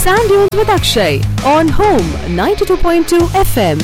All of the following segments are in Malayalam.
Sand Dunes with Akshay on Home 92.2 FM.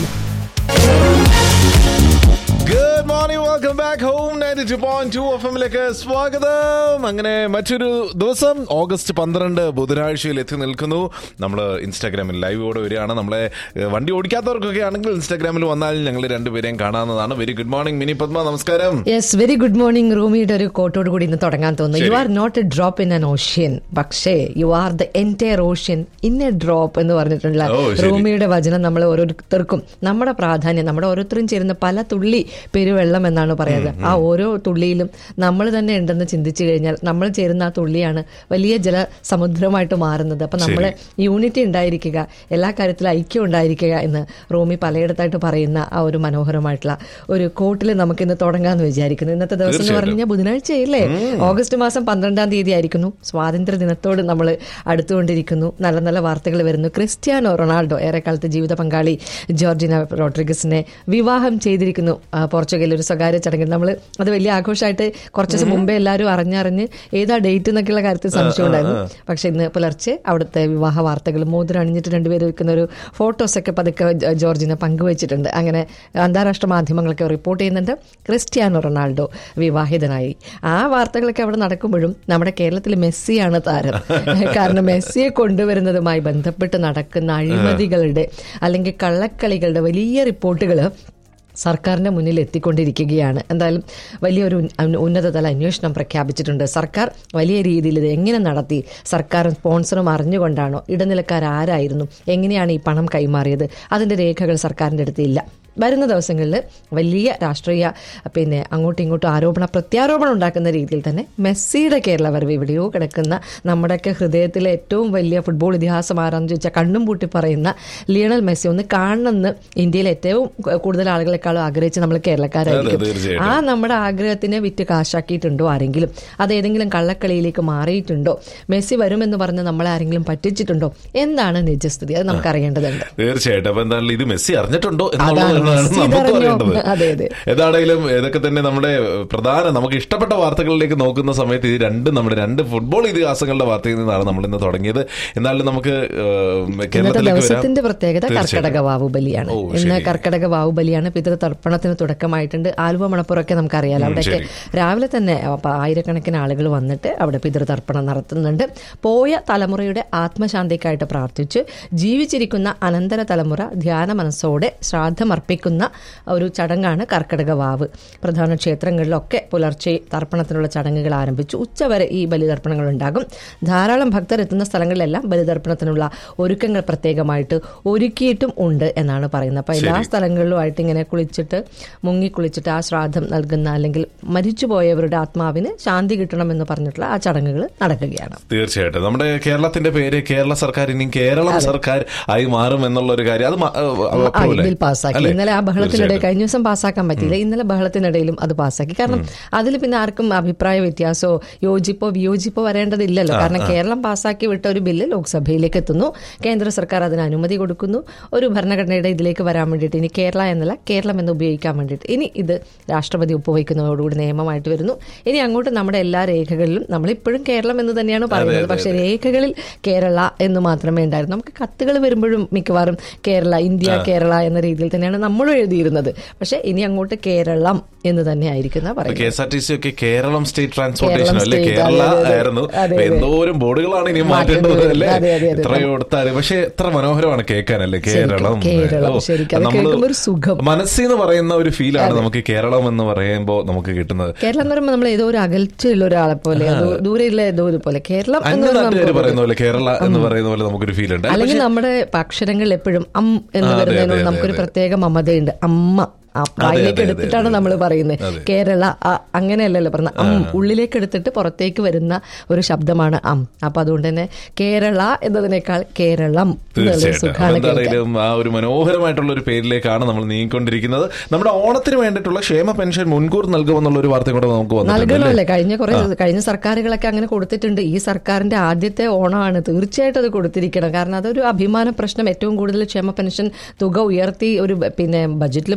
Good morning welcome back home ninety two point two F എമ്മിലേക്ക് സ്വാഗതം അങ്ങനെ മറ്റൊരു ദിവസം ഓഗസ്റ്റ് പന്ത്രണ്ട് ബുധനാഴ്ചയിൽ എത്തി നിൽക്കുന്നു നമ്മൾ ഇൻസ്റ്റാഗ്രാമിൽ ലൈവോടെ വരികയാണ് നമ്മളെ ഏഹ്, വണ്ടി ഓടിക്കാത്തവർക്കൊക്കെ ആണെങ്കിൽ ഇൻസ്റ്റാഗ്രാമിൽ വന്നാൽ ഞങ്ങൾ രണ്ടുപേരെയും കാണാവുന്നതാണ് very good morning Mini Padma നമസ്കാരം യെസ് വെരി ഗുഡ് മോർണിംഗ് റൂമിയുടെ ഒരു കോട്ടോട് കൂടി ഇന്ന് തുടങ്ങാൻ തോന്നുന്നു യു ശരി. Are not a drop in an ocean പക്ഷേ you are the entire ocean in a drop എന്ന് പറഞ്ഞിട്ടുള്ള ഓ, ശരി. റൂമിയുടെ വചനം നമ്മൾ ഓരോരുത്തർക്കും നമ്മുടെ പ്രാധാന്യം നമ്മുടെ ഓരോരുത്തരും ചേരുന്ന പല തുള്ളി പെരുവെള്ളം എന്നാണ് പറയുന്നത് ആ ഓരോ തുള്ളിയിലും നമ്മൾ തന്നെ ഉണ്ടെന്ന് ചിന്തിച്ചു കഴിഞ്ഞാൽ നമ്മൾ ചേരുന്ന ആ തുള്ളിയാണ് വലിയ ജല സമുദ്രമായിട്ട് മാറുന്നത് അപ്പൊ നമ്മൾ യൂണിറ്റി ഉണ്ടായിരിക്കുക എല്ലാ കാര്യത്തിലും ഐക്യം ഉണ്ടായിരിക്കുക എന്ന് റോമി പലയിടത്തായിട്ട് പറയുന്ന ആ ഒരു മനോഹരമായിട്ടുള്ള ഒരു കോട്ടിൽ നമുക്ക് ഇന്ന് തുടങ്ങാന്ന് വിചാരിക്കുന്നു ഇന്നത്തെ ദിവസം എന്ന് തീർച്ചയായിട്ടും. പറഞ്ഞു കഴിഞ്ഞാൽ ബുധനാഴ്ചയല്ലേ ഓഗസ്റ്റ് മാസം പന്ത്രണ്ടാം തീയതി ആയിരിക്കുന്നു സ്വാതന്ത്ര്യ ദിനത്തോട് നമ്മൾ അടുത്തുകൊണ്ടിരിക്കുന്നു നല്ല നല്ല വാർത്തകൾ വരുന്നു ക്രിസ്ത്യാനോ റൊണാൾഡോ ഏറെക്കാലത്ത് ജീവിത പങ്കാളി ജോർജിന റോഡ്രിഗസിനെ വിവാഹം ചെയ്തിരിക്കുന്നു ആ, പോർച്ചുഗലിൽ ഒരു സ്വകാര്യ ചടങ്ങിൽ നമ്മൾ അത് വലിയ ആഘോഷമായിട്ട് കുറച്ച് ദിവസം മുമ്പേ എല്ലാവരും അറിഞ്ഞറിഞ്ഞ് ഏതാ ഡേറ്റ് എന്നൊക്കെയുള്ള കാര്യത്തിൽ സംശയം ഉണ്ടായിരുന്നു പക്ഷെ ഇന്ന് പുലർച്ചെ അവിടുത്തെ വിവാഹ വാർത്തകൾ മോതിരം അണിഞ്ഞിട്ട് രണ്ടുപേരും വെക്കുന്ന ഒരു ഫോട്ടോസ് ഒക്കെ പതുക്കെ ജ- ജോർജിന പങ്കുവച്ചിട്ടുണ്ട് അങ്ങനെ അന്താരാഷ്ട്ര മാധ്യമങ്ങളൊക്കെ റിപ്പോർട്ട് ചെയ്യുന്നുണ്ട് ക്രിസ്ത്യാനോ റൊണാൾഡോ വിവാഹിതനായി ആ വാർത്തകളൊക്കെ അവിടെ നടക്കുമ്പോഴും നമ്മുടെ കേരളത്തിൽ മെസ്സിയാണ് താരം കാരണം മെസ്സിയെ കൊണ്ടുവരുന്നതുമായി ബന്ധപ്പെട്ട് നടക്കുന്ന അഴിമതികളുടെ അല്ലെങ്കിൽ കള്ളക്കളികളുടെ വലിയ റിപ്പോർട്ടുകൾ സർക്കാരിന്റെ മുന്നിൽ എത്തിക്കൊണ്ടിരിക്കുകയാണ് എന്തായാലും വലിയൊരു ഉന്ന- ഉന്നതതല അന്വേഷണം പ്രഖ്യാപിച്ചിട്ടുണ്ട് സർക്കാർ വലിയ രീതിയിൽ ഇത് എങ്ങനെ നടത്തി സർക്കാരും സ്പോൺസറും അറിഞ്ഞുകൊണ്ടാണോ ഇടനിലക്കാർ ആരായിരുന്നു എങ്ങനെയാണ് ഈ പണം കൈമാറിയത് അതിന്റെ രേഖകൾ സർക്കാരിന്റെ അടുത്ത് ഇല്ല വരുന്ന ദിവസങ്ങളിൽ വലിയ രാഷ്ട്രീയ പിന്നെ അങ്ങോട്ടും ഇങ്ങോട്ടും ആരോപണ പ്രത്യാരോപണം ഉണ്ടാക്കുന്ന രീതിയിൽ തന്നെ മെസ്സിയുടെ കേരള വരവ് എവിടെയോ കിടക്കുന്ന നമ്മുടെയൊക്കെ ഹൃദയത്തിലെ ഏറ്റവും വലിയ ഫുട്ബോൾ ഇതിഹാസം ആരാന്ന് ചോദിച്ചാൽ കണ്ണും പൂട്ടി പറയുന്ന ലിയണൽ മെസ്സി ഒന്ന് കാണണമെന്ന് ഇന്ത്യയിലെ ഏറ്റവും കൂടുതൽ ആളുകളെക്കാളും ആഗ്രഹിച്ച് നമ്മൾ അതെ, കേരളക്കാരായിരിക്കും തീർച്ചയായിട്ടും. ആ നമ്മുടെ ആഗ്രഹത്തിനെ വിറ്റ് കാശാക്കിയിട്ടുണ്ടോ ആരെങ്കിലും അത് ഏതെങ്കിലും കള്ളക്കളിയിലേക്ക് മാറിയിട്ടുണ്ടോ മെസ്സി വരുമെന്ന് പറഞ്ഞ് നമ്മളെ ആരെങ്കിലും പറ്റിച്ചിട്ടുണ്ടോ എന്താണ് നിജസ്ഥിതി അത് നമുക്ക് അറിയേണ്ടതുണ്ട് തീർച്ചയായിട്ടും അപ്പൊ എന്തായാലും ഇത് മെസ്സി അറിഞ്ഞിട്ടുണ്ടോ എന്നുള്ളത് അതാണ് തന്നെയാണ് മെസ്സി നമുക്ക് ഇതറിഞ്ഞോ? അറിയേണ്ടത് അതെ, അതെ. ഏതാണെങ്കിലും ഇതൊക്കെ തന്നെ നമ്മുടെ പ്രധാന നമുക്ക് ഇഷ്ടപ്പെട്ട വാർത്തകളിലേക്ക് നോക്കുന്ന സമയത്ത് ഇത് രണ്ടും നമ്മുടെ രണ്ട് ഫുട്ബോൾ ഇതിഹാസങ്ങളുടെ വാർത്തയിൽ നിന്നാണ് നമ്മൾ ഇന്ന് തുടങ്ങിയത് എന്നാലും നമുക്ക് ഏഹ്, ഇന്നത്തെ കേരളത്തിലേക്ക് വരാം ദിവസത്തിന്റെ പ്രത്യേകത തീർച്ചയായിട്ടും. കർക്കടക വാവുബലിയാണ് ഓ, ഇന്ന് ശരി. കർക്കടക വാവുബലിയാണ് പിതൃതർപ്പണത്തിന് തുടക്കമായിട്ടുണ്ട് ആലുവ മണപ്പുറമൊക്കെ നമുക്കറിയാലോ അവിടെയൊക്കെ ശരി. രാവിലെ തന്നെ അപ്പൊ ആയിരക്കണക്കിന് ആളുകൾ വന്നിട്ട് അവിടെ പിതൃതർപ്പണം നടത്തുന്നുണ്ട് പോയ തലമുറയുടെ ആത്മശാന്തിക്കായിട്ട് പ്രാർത്ഥിച്ച് ജീവിച്ചിരിക്കുന്ന അനന്തര തലമുറ ധ്യാന മനസ്സോടെ ശ്രാദ്ധമർപ്പിക്കുന്ന ഒരു ചടങ്ങാണ് കർക്കടക വാവ് പ്രധാന ക്ഷേത്രങ്ങളിലൊക്കെ പുലർച്ചെ തർപ്പണത്തിനുള്ള ചടങ്ങുകൾ ആരംഭിച്ചു ഉച്ചവരെ ഈ ബലിതർപ്പണങ്ങൾ ഉണ്ടാകും ധാരാളം ഭക്തർ എത്തുന്ന സ്ഥലങ്ങളിലെല്ലാം ബലിതർപ്പണത്തിനുള്ള ഒരുക്കങ്ങൾ പ്രത്യേകമായിട്ട് ഒരുക്കിയിട്ടും ഉണ്ട് എന്നാണ് പറയുന്നത് അപ്പൊ എല്ലാ ശരി. സ്ഥലങ്ങളിലുമായിട്ട് ഇങ്ങനെ കുളിച്ചിട്ട് മുങ്ങി കുളിച്ചിട്ട് ആ ശ്രാദ്ധം നൽകുന്ന അല്ലെങ്കിൽ മരിച്ചുപോയവരുടെ ആത്മാവിന് ശാന്തി കിട്ടണമെന്ന് പറഞ്ഞിട്ടുള്ള ആ ചടങ്ങുകൾ നടക്കുകയാണ് തീർച്ചയായിട്ടും നമ്മുടെ കേരളത്തിന്റെ പേര് കേരള സർക്കാർ ഇനി കേരളം സർക്കാർ ആയി മാറും എന്നുള്ള ഒരു കാര്യം അത് മ- ഏഹ്, ആ, approve ബിൽ ആയി. പാസ്സാക്കി അല്ലേ? ഇന്നലെ ആ ബഹളത്തിനിടെ തീർച്ചയായിട്ടും. കഴിഞ്ഞ ദിവസം പാസ്സാക്കാൻ പറ്റിയില്ല ഇന്നലെ ബഹളത്തിനിടയിലും അത് പാസ്സാക്കി കാരണം അതിൽ പിന്നെ ആർക്കും അഭിപ്രായ വ്യത്യാസമോ യോജിപ്പോ വിയോജിപ്പോ വരേണ്ടതില്ലല്ലോ കാരണം കേരളം പാസ്സാക്കി വിട്ട ഒരു ബില്ല് ലോക്സഭയിലേക്ക് എത്തുന്നു കേന്ദ്ര സർക്കാർ അതിന് അനുമതി കൊടുക്കുന്നു ഒരു ഭരണഘടനയുടെ ഇതിലേക്ക് വരാൻ വേണ്ടിയിട്ട് ഇനി കേരള എന്നല്ല കേരളം എന്ന് ഉപയോഗിക്കാൻ വേണ്ടിയിട്ട് ഇനി ഇത് രാഷ്ട്രപതി ഒപ്പുവയ്ക്കുന്നതോടുകൂടി നിയമമായിട്ട് വരുന്നു ഇനി അങ്ങോട്ട് നമ്മുടെ എല്ലാ രേഖകളിലും നമ്മളിപ്പോഴും കേരളം എന്ന് തന്നെയാണ് പറയുന്നത് പക്ഷേ രേഖകളിൽ കേരള എന്ന് മാത്രമേ ഉണ്ടായിരുന്നു നമുക്ക് കത്തുകൾ വരുമ്പോഴും മിക്കവാറും കേരള ഇന്ത്യ കേരള എന്ന രീതിയിൽ തന്നെയാണ് നമ്മളും എഴുതിയിരുന്നത് പക്ഷെ ഇനി അങ്ങോട്ട് കേരളം എന്ന് തന്നെ ആയിരിക്കും എന്നാ കെ പറയുന്നത് എസ് ആർ ടി സി ഒക്കെ കേരളം സ്റ്റേറ്റ് ട്രാൻസ്പോർട്ടേഷൻ കേരളം അല്ലേ സ്റ്റേറ്റ്, കേരള അതെ, അതെ. ആയിരുന്നു അതെ, അപ്പൊ അതെ. എന്തോരം ബോർഡുകളാണ് ഇനി മാറ്റേണ്ടി മാറ്റേണ്ടത് വരും. അല്ലേ അതെ, അതെ, അതെ. എത്രയോ എടുത്താല് പക്ഷെ എത്ര മനോഹരമാണ് കേൾക്കാനല്ലേ കേരളം കേരളം, ഓ, ശരിക്കും. അത് നമ്മള് കേൾക്കുമ്പോ ഒരു സുഖം. മനസ്സിന്ന് പറയുന്ന ഒരു ഫീലാണ് നമുക്ക് കേരളം എന്ന് പറയുമ്പോൾ നമുക്ക് കിട്ടുന്നത് കേരളം എന്ന് പറയുമ്പോൾ നമ്മൾ ഏതോ ഒരു അകൽച്ചയുള്ള ഒരാളെ പോലെ ദൂ- ദൂരെയുള്ള ഏതോ ഒരു പോലെ കേരളം എന്ന് അന്യ പറയുമ്പോൾ നാട്ടുകാർ നമുക്ക് പറയുന്ന പോലെ കേരള എന്ന് പറയുന്ന പോലെ നമുക്കൊരു ഫീൽ ഉണ്ട് അല്ലെങ്കിൽ നമ്മുടെ അക്ഷരങ്ങളിൽ എപ്പോഴും അം എന്ന് ആ, അതെ, വരുന്നതിനോട് അതെ, നമുക്കൊരു അതെ. പ്രത്യേക മമതയുണ്ട് അമ്മ ആ വായിലേക്ക് അതെ, എടുത്തിട്ടാണ് അതെ, നമ്മൾ അതെ. പറയുന്നത് അതെ. കേരള ആ, അങ്ങനെയല്ലല്ലോ പറഞ്ഞ അം ഉള്ളിലേക്ക് എടുത്തിട്ട് പുറത്തേക്ക് വരുന്ന ഒരു ശബ്ദമാണ് അം അപ്പൊ അതുകൊണ്ട് തന്നെ കേരള എന്നതിനേക്കാൾ കേരളം എന്നുള്ള തീർച്ചയായിട്ടും സുഖാണ് അപ്പൊ കേൾക്കാൻ. എന്താണെങ്കിലും ആ ഒരു മനോഹരമായിട്ടുള്ള ഒരു പേരിലേക്കാണ് നമ്മൾ നീങ്ങിക്കൊണ്ടിരിക്കുന്നത് നമ്മുടെ ഓണത്തിന് വേണ്ടിയിട്ടുള്ള ക്ഷേമ പെൻഷൻ മുൻകൂർ നൽകുമെന്നുള്ള ഒരു വാർത്ത കൂടെ നമുക്ക് വന്നിട്ടുണ്ട് അല്ലേ? നൽകണമല്ലേ കഴിഞ്ഞ കുറെ കഴിഞ്ഞ സർക്കാരുകളൊക്കെ അങ്ങനെ കൊടുത്തിട്ടുണ്ട് ഈ സർക്കാരിന്റെ ആദ്യത്തെ ഓണമാണ് തീർച്ചയായിട്ടും അത് കൊടുത്തിരിക്കണം കാരണം അതൊരു അഭിമാന പ്രശ്നം ഏറ്റവും കൂടുതൽ ക്ഷേമ പെൻഷൻ തുക ഉയർത്തി ഒരു ബ- പിന്നെ ബജറ്റിൽ പറഞ്ഞിട്ടുണ്ട്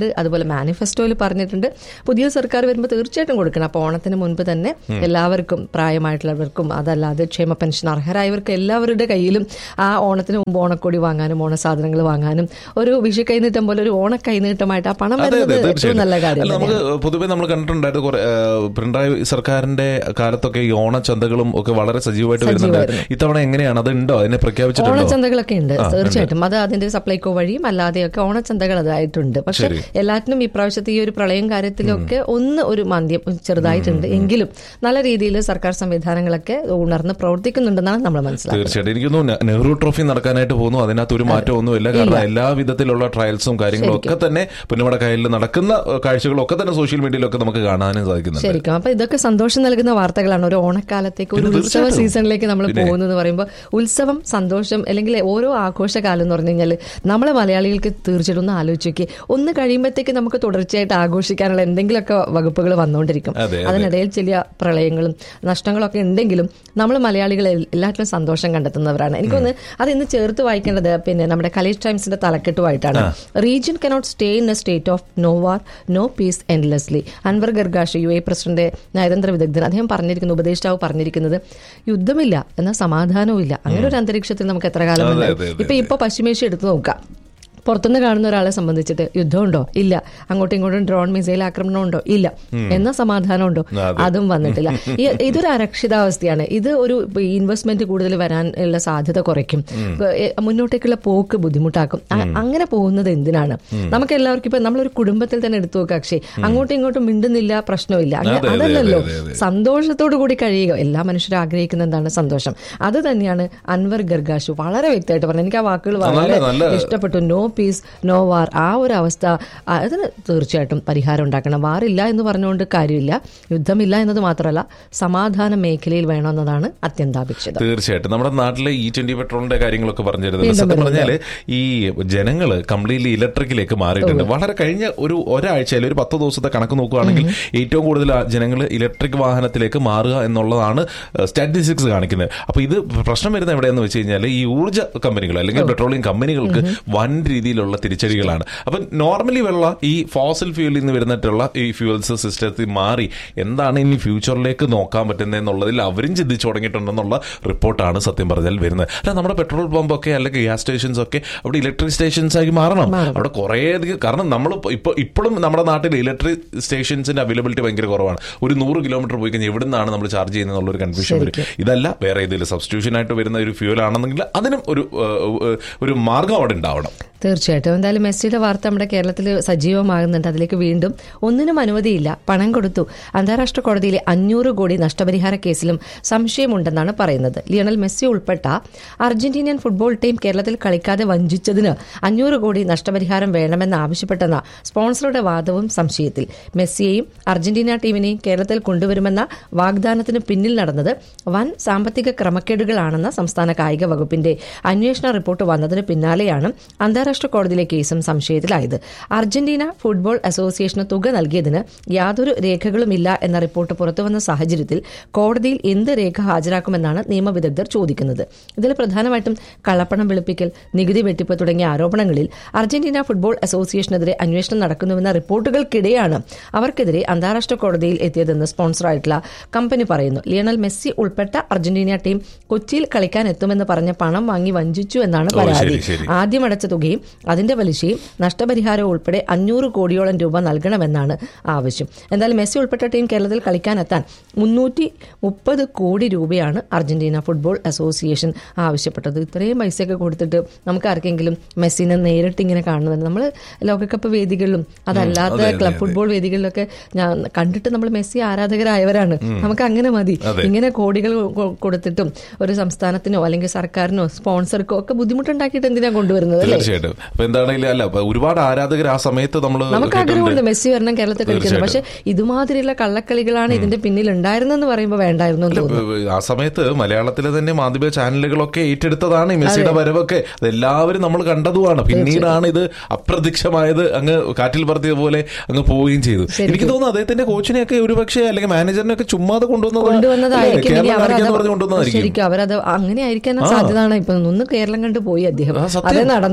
പറഞ്ഞിട്ടുണ്ട് അതുപോലെ മാനിഫെസ്റ്റോയിൽ പറഞ്ഞിട്ടുണ്ട് പുതിയ സർക്കാർ വരുമ്പോൾ തീർച്ചയായിട്ടും കൊടുക്കണം അപ്പോൾ ഓണത്തിന് മുൻപ് തന്നെ എല്ലാവർക്കും പ്രായമായിട്ടുള്ളവർക്കും അതല്ലാതെ ക്ഷേമ പെൻഷൻ അർഹരായവർക്ക് എല്ലാവരുടെ കയ്യിലും ആ ഓണത്തിന് മുമ്പ് ഓണക്കോടി വാങ്ങാനും ഓണ സാധനങ്ങൾ വാങ്ങാനും ഒരു വിഷു കൈനീട്ടം പോലെ ഒരു ഓണ കൈനീട്ടമായിട്ട് ആ പണം അതെ വരുന്നത് അതെ ഏറ്റവും തീർച്ചയായും നല്ല കാര്യം അല്ല നമുക്ക് തന്നെയാണ്. പൊതുവെ നമ്മൾ കണ്ടിട്ടുണ്ടായിരുന്നു കുറെ ഏഹ്, പിണറായി സർക്കാരിന്റെ കാലത്തൊക്കെ ഈ ഓണച്ചന്തകളും ഒക്കെ വളരെ സജീവമായിട്ട് വരുന്നുണ്ട് സജീവമായിരുന്നു. ഇത്തവണ എങ്ങനെയാണ് അത് ഉണ്ടോ അതിനെ പ്രഖ്യാപിച്ചിട്ടുണ്ടോ ഓണച്ചന്തകളൊക്കെ ഉണ്ട് തീർച്ചയായിട്ടും അത് അതിന്റെ സപ്ലൈകോ വഴിയും അല്ലാതെയൊക്കെ ഓണച്ചന്തകൾ അതായിട്ടുണ്ട് പക്ഷെ ശരി. എല്ലാറ്റിനും ഇപ്രാവശ്യത്തെ ഈ ഒരു പ്രളയം കാര്യത്തിലൊക്കെ ഒന്ന് ഒരു മാന്ദ്യം ചെറുതായിട്ടുണ്ട് എങ്കിലും നല്ല രീതിയിൽ സർക്കാർ സംവിധാനങ്ങളൊക്കെ ഉണർന്ന് പ്രവർത്തിക്കുന്നുണ്ടെന്നാണ് നമ്മൾ മനസ്സിലാക്കുന്നത് തീർച്ചയായിട്ടും എനിക്ക് തോന്നുന്നു നെഹ്റു ട്രോഫി നടക്കാനായിട്ട് പോകുന്നു അതിനകത്ത് ഒരു മാറ്റമൊന്നുമില്ല കാരണം എല്ലാ വിധത്തിലുള്ള ട്രയൽസും കാര്യങ്ങളും ഒക്കെ തന്നെ പുന്നമട കായലിൽ നടക്കുന്ന ഏഹ്, കാഴ്ചകളും ഒക്കെ തന്നെ സോഷ്യൽ മീഡിയയിലൊക്കെ നമുക്ക് കാണാനും സാധിക്കുന്നുണ്ട് ശരിക്കും അപ്പൊ ഇതൊക്കെ സന്തോഷം നൽകുന്ന വാർത്തകളാണ് ഒരു ഓണക്കാലത്തേക്ക് ഒരു പിന്നെ ഉത്സവ തീർച്ചയായിട്ടും. സീസണിലേക്ക് നമ്മൾ പിന്നെ. പോകുന്നത് പറയുമ്പോൾ ഉത്സവം സന്തോഷം അല്ലെങ്കിൽ ഓരോ ആഘോഷകാലം എന്ന് പറഞ്ഞു കഴിഞ്ഞാൽ നമ്മളെ മലയാളികൾക്ക് തീർച്ചയായിട്ടും ഒന്ന് ആലോചിച്ച് നോക്കി ഒന്ന് കഴിയുമ്പോഴത്തേക്ക് നമുക്ക് തുടർച്ചയായിട്ട് ആഘോഷിക്കാനുള്ള എന്തെങ്കിലുമൊക്കെ വകുപ്പുകൾ വന്നുകൊണ്ടിരിക്കും അതെ, അതെ. അതിനിടയിൽ ചില പ്രളയങ്ങളും നഷ്ടങ്ങളൊക്കെ ഉണ്ടെങ്കിലും നമ്മൾ മലയാളികൾ എല്ലാറ്റിലും സന്തോഷം കണ്ടെത്തുന്നവരാണ് എനിക്കൊന്ന് അത് ഇന്ന് ചേർത്ത് വായിക്കേണ്ടത് പിന്നെ നമ്മുടെ കലേഷ് ടൈംസിന്റെ തലക്കെട്ടുമായിട്ടാണ് region cannot stay in a state of no war no peace endlessly Anwar Gargash U A president നയതന്ത്ര വിദഗ്ധൻ അദ്ദേഹം പറഞ്ഞിരിക്കുന്നു ഉപദേഷ്ടാവ് പറഞ്ഞിരിക്കുന്നത് യുദ്ധമില്ല എന്നാൽ സമാധാനവും ഇല്ല അങ്ങനെ ഒരു അന്തരീക്ഷത്തിൽ നമുക്ക് എത്ര കാലം അതെ, ഉണ്ടാവും? അതെ, അതെ, ഇപ്പൊ ഇപ്പൊ പശ്ചിമേഷ്യ എടുത്തു നോക്കാം പുറത്തുനിന്ന് കാണുന്ന ഒരാളെ സംബന്ധിച്ചിട്ട് യുദ്ധമുണ്ടോ ഇല്ല അങ്ങോട്ടും ഇങ്ങോട്ടും ഡ്രോൺ മിസൈൽ ആക്രമണം ഉണ്ടോ ഇല്ല എന്ന സമാധാനം ഉണ്ടോ അതെ. അതും വന്നിട്ടില്ല ഈ ഇതൊരു അരക്ഷിതാവസ്ഥയാണ് ഇത് ഒരു ഇൻവെസ്റ്റ്മെന്റ് കൂടുതൽ വരാൻ ഉള്ള സാധ്യത കുറയ്ക്കും ഏ, മുന്നോട്ടേക്കുള്ള പോക്ക് ബുദ്ധിമുട്ടാക്കും അ- അങ്ങനെ പോകുന്നത് എന്തിനാണ് നമുക്ക് എല്ലാവർക്കും ഇപ്പൊ നമ്മളൊരു കുടുംബത്തിൽ തന്നെ എടുത്തു നോക്കുക അക്ഷയ് അങ്ങോട്ടും ഇങ്ങോട്ടും മിണ്ടുന്നില്ല പ്രശ്നമില്ല അങ്ങനെ അതെ, അതെ, അതല്ലല്ലോ അതെ, അതെ. സന്തോഷത്തോടു കൂടി കഴിയുക എല്ലാ മനുഷ്യരും ആഗ്രഹിക്കുന്ന എന്താണ് സന്തോഷം അത് തന്നെയാണ് അൻവർ ഗർഗാഷു വളരെ വ്യക്തമായിട്ട് പറഞ്ഞു എനിക്ക് ആ വാക്കുകൾ നല്ല- വളരെ നല്ല- ഇഷ്ടപ്പെട്ടു നോ പീസ് നോ വാർ ആ ഒരു അവസ്ഥ അതിന് തീർച്ചയായിട്ടും പരിഹാരം ഉണ്ടാക്കണം വാറില്ല എന്ന് പറഞ്ഞുകൊണ്ട് കാര്യമില്ല യുദ്ധമില്ല എന്നത് മാത്രമല്ല സമാധാന മേഖലയിൽ വേണമെന്നതാണ് അത്യന്താപേക്ഷിതം തീർച്ചയായിട്ടും നമ്മുടെ നാട്ടിലെ ഇ ട്വന്റി പെട്രോളിന്റെ കാര്യങ്ങളൊക്കെ പറഞ്ഞിരുന്നത് വീണ്ടും സത്യം വരുന്നുണ്ട്. പറഞ്ഞാല് ഈ ജനങ്ങള് കംപ്ലീറ്റ്ലി ഇലക്ട്രിക്കിലേക്ക് മാറിയിട്ടുണ്ട് വളരെ കഴിഞ്ഞ ഒരു ഒരാഴ്ചയിൽ ഒരു പത്ത് ദിവസത്തെ കണക്ക് നോക്കുകയാണെങ്കിൽ ഏറ്റവും കൂടുതൽ ജനങ്ങൾ ഇലക്ട്രിക് വാഹനത്തിലേക്ക് മാറുക എന്നുള്ളതാണ് സ്റ്റാറ്റിസ്റ്റിക്സ് കാണിക്കുന്നത് അപ്പൊ ഇത് പ്രശ്നം വരുന്നത് എവിടെയെന്ന് വെച്ച് കഴിഞ്ഞാൽ ഈ ഊർജ്ജ കമ്പനികൾ അല്ലെങ്കിൽ പെട്രോളിയം കമ്പനികൾക്ക് വൻ രീതിയിലുള്ള തിരിച്ചടികളാണ് അപ്പൊ നോർമലി വെള്ള ഈ ഫോസിൽ ഫ്യൂലിൽ നിന്ന് വരുന്നിട്ടുള്ള ഈ ഫ്യൂൽസ് സിസ്റ്റത്തിൽ മാറി എന്താണ് ഇനി ഫ്യൂച്ചറിലേക്ക് നോക്കാൻ പറ്റുന്നത് എന്നുള്ളതിൽ അവരും ചിന്തിച്ചു തുടങ്ങിയിട്ടുണ്ടെന്നുള്ള റിപ്പോർട്ടാണ് സത്യം പറഞ്ഞാൽ വരുന്നത് അല്ല നമ്മുടെ പെട്രോൾ പമ്പ് ഒക്കെ അല്ലെങ്കിൽ ഗ്യാസ് സ്റ്റേഷൻസ് ഒക്കെ അവിടെ ഇലക്ട്രിക് സ്റ്റേഷൻസ് ആയി മാറണം അവിടെ കുറേ അധികം കാരണം നമ്മൾ ഇപ്പൊ ഇപ്പോഴും നമ്മുടെ നാട്ടിൽ ഇലക്ട്രിക് സ്റ്റേഷൻസിന്റെ അവൈലബിലിറ്റി ഭയങ്കര കുറവാണ് ഒരു നൂറ് കിലോമീറ്റർ പോയി കഴിഞ്ഞാൽ എവിടെ നിന്നാണ് നമ്മൾ ചാർജ് ചെയ്യുന്നത് എന്നുള്ള ഒരു കൺഫ്യൂഷൻ വരും ഇതല്ല വേറെ ഏതെങ്കിലും സബ്സ്റ്റിറ്റ്യൂഷൻ ആയിട്ട് വരുന്ന ഒരു ഫ്യൂൽ ആണെന്നെങ്കിൽ അതിനും ഒരു ഏഹ്, ഏഹ്, ഒരു മാർഗം അവിടെ ഉണ്ടാവണം തീർച്ചയായിട്ടും എന്തായാലും മെസ്സിയുടെ വാർത്ത നമ്മുടെ കേരളത്തിൽ സജീവമാകുന്നുണ്ട് അതിലേക്ക് വീണ്ടും ഒന്നിനും അനുമതിയില്ല പണം കൊടുത്തു അന്താരാഷ്ട്ര കോടതിയിലെ അഞ്ഞൂറ് കോടി നഷ്ടപരിഹാര കേസിലും സംശയമുണ്ടെന്നാണ് പറയുന്നത് ലിയണൽ മെസ്സി ഉൾപ്പെട്ട അർജന്റീനിയൻ ഫുട്ബോൾ ടീം കേരളത്തിൽ കളിക്കാതെ വഞ്ചിച്ചതിന് അഞ്ഞൂറ് കോടി നഷ്ടപരിഹാരം വേണമെന്ന് ആവശ്യപ്പെട്ടെന്ന സ്പോൺസറുടെ വാദവും സംശയത്തിൽ മെസ്സിയെയും അർജന്റീന ടീമിനെയും കേരളത്തിൽ കൊണ്ടുവരുമെന്ന വാഗ്ദാനത്തിന് പിന്നിൽ നടന്നത് വൻ സാമ്പത്തിക ക്രമക്കേടുകളാണെന്ന സംസ്ഥാന കായിക വകുപ്പിന്റെ അന്വേഷണ റിപ്പോർട്ട് വന്നതിന് പിന്നാലെയാണ് അന്താരാഷ്ട്ര കോടതിയിലെ കേസും സംശയത്തിലായത് അർജന്റീന ഫുട്ബോൾ അസോസിയേഷന് തുക നൽകിയതിന് യാതൊരു രേഖകളുമില്ല എന്ന റിപ്പോർട്ട് പുറത്തുവന്ന സാഹചര്യത്തിൽ കോടതിയിൽ എന്ത് രേഖ ഹാജരാക്കുമെന്നാണ് നിയമവിദഗ്ധർ ചോദിക്കുന്നത് ഇതിൽ പ്രധാനമായിട്ടും കള്ളപ്പണം വെളുപ്പിക്കൽ നികുതി വെട്ടിപ്പ് തുടങ്ങിയ ആരോപണങ്ങളിൽ അർജന്റീന ഫുട്ബോൾ അസോസിയേഷനെതിരെ അന്വേഷണം നടക്കുന്നുവെന്ന റിപ്പോർട്ടുകൾക്കിടെയാണ് അവർക്കെതിരെ അന്താരാഷ്ട്ര കോടതിയിൽ എത്തിയതെന്ന് സ്പോൺസറായിട്ടുള്ള കമ്പനി പറയുന്നു ലിയണൽ മെസ്സി ഉൾപ്പെട്ട അർജന്റീന ടീം കൊച്ചിയിൽ കളിക്കാൻ എത്തുമെന്ന് പറഞ്ഞ പണം വാങ്ങി വഞ്ചിച്ചു എന്നാണ് ഓ, ശരി, പരാതി ശരി. ആദ്യം അടച്ച തുകയും അതിന്റെ പലിശയും നഷ്ടപരിഹാരവും ഉൾപ്പെടെ അഞ്ഞൂറ് കോടിയോളം രൂപ നൽകണമെന്നാണ് ആവശ്യം എന്തായാലും മെസ്സി ഉൾപ്പെട്ട ടീം കേരളത്തിൽ കളിക്കാനെത്താൻ മുന്നൂറ്റി മുപ്പത് കോടി രൂപയാണ് അർജന്റീന ഫുട്ബോൾ അസോസിയേഷൻ ആവശ്യപ്പെട്ടത് ഇത്രയും പൈസയൊക്കെ കൊടുത്തിട്ട് നമുക്ക് ആർക്കെങ്കിലും മെസ്സിനെ നേരിട്ട് ഇങ്ങനെ കാണുന്നുണ്ട് നമ്മൾ ലോകകപ്പ് വേദികളിലും അതല്ലാത്ത അതെ, അതെ, ക്ലബ് അതെ. ഫുട്ബോൾ വേദികളിലൊക്കെ ഞാൻ കണ്ടിട്ട് നമ്മൾ മെസ്സി ആരാധകരായവരാണ് നമുക്ക് അങ്ങനെ മതി അതെ. ഇങ്ങനെ കോടികൾ കൊ- കൊടുത്തിട്ടും ഒരു സംസ്ഥാനത്തിനോ അല്ലെങ്കിൽ സർക്കാരിനോ സ്പോൺസർക്കോ ഒക്കെ ബുദ്ധിമുട്ടുണ്ടാക്കിയിട്ട് എന്തിനാ കൊണ്ടുവരുന്നത് അല്ലേ തീർച്ചയായിട്ടും അപ്പൊ എന്താണെങ്കിലും അല്ല അപ്പൊ ഒരുപാട് ആരാധകർ ആ സമയത്ത് നമ്മൾ നമുക്ക് ആഗ്രഹമുണ്ട് മെസ്സി വരണം കേരളത്തിൽ കളിക്കുന്നത് പക്ഷെ ഇതുമാതിരിയുള്ള കള്ളക്കളികളാണ് ഇതിന്റെ പിന്നിൽ ഉണ്ടായിരുന്നെന്ന് പറയുമ്പോൾ വേണ്ടായിരുന്നു എന്ന് തോന്നുന്നു ആ സമയത്ത് മലയാളത്തിലെ തന്നെ മാധ്യമ ചാനലുകളൊക്കെ ഏറ്റെടുത്തതാണ് ഈ മെസ്സിയുടെ വരവൊക്കെ അതെല്ലാവരും നമ്മൾ കണ്ടതുമാണ് പിന്നീടാണ് ഇത് അപ്രത്യക്ഷമായത് അങ്ങ് കാറ്റിൽ പറത്തിയ പോലെ അങ്ങ് പോവുകയും ചെയ്തു എനിക്ക് തോന്നുന്നു അദ്ദേഹത്തിന്റെ കോച്ചിനെയൊക്കെ ഒരുപക്ഷെ അല്ലെങ്കിൽ മാനേജറിനെയൊക്കെ ചുമ്മാതെ കൊണ്ടുവന്നത് കൊണ്ടുവന്നതായിരിക്കും കേരളം ഇനി അവരത് കാണിക്കാന്ന് പറഞ്ഞ് കൊണ്ടുവന്നതായിരിക്കും ശരിക്കും അവരത് അങ്ങനെ ആയിരിക്കാൻ സാധ്യതയാണ് ഇപ്പൊ ഒന്ന് കേരളം കണ്ട് പോയി അദ്ദേഹം ആ, സത്യം. അതേ നടന്നുള്ളൂ പക്ഷെ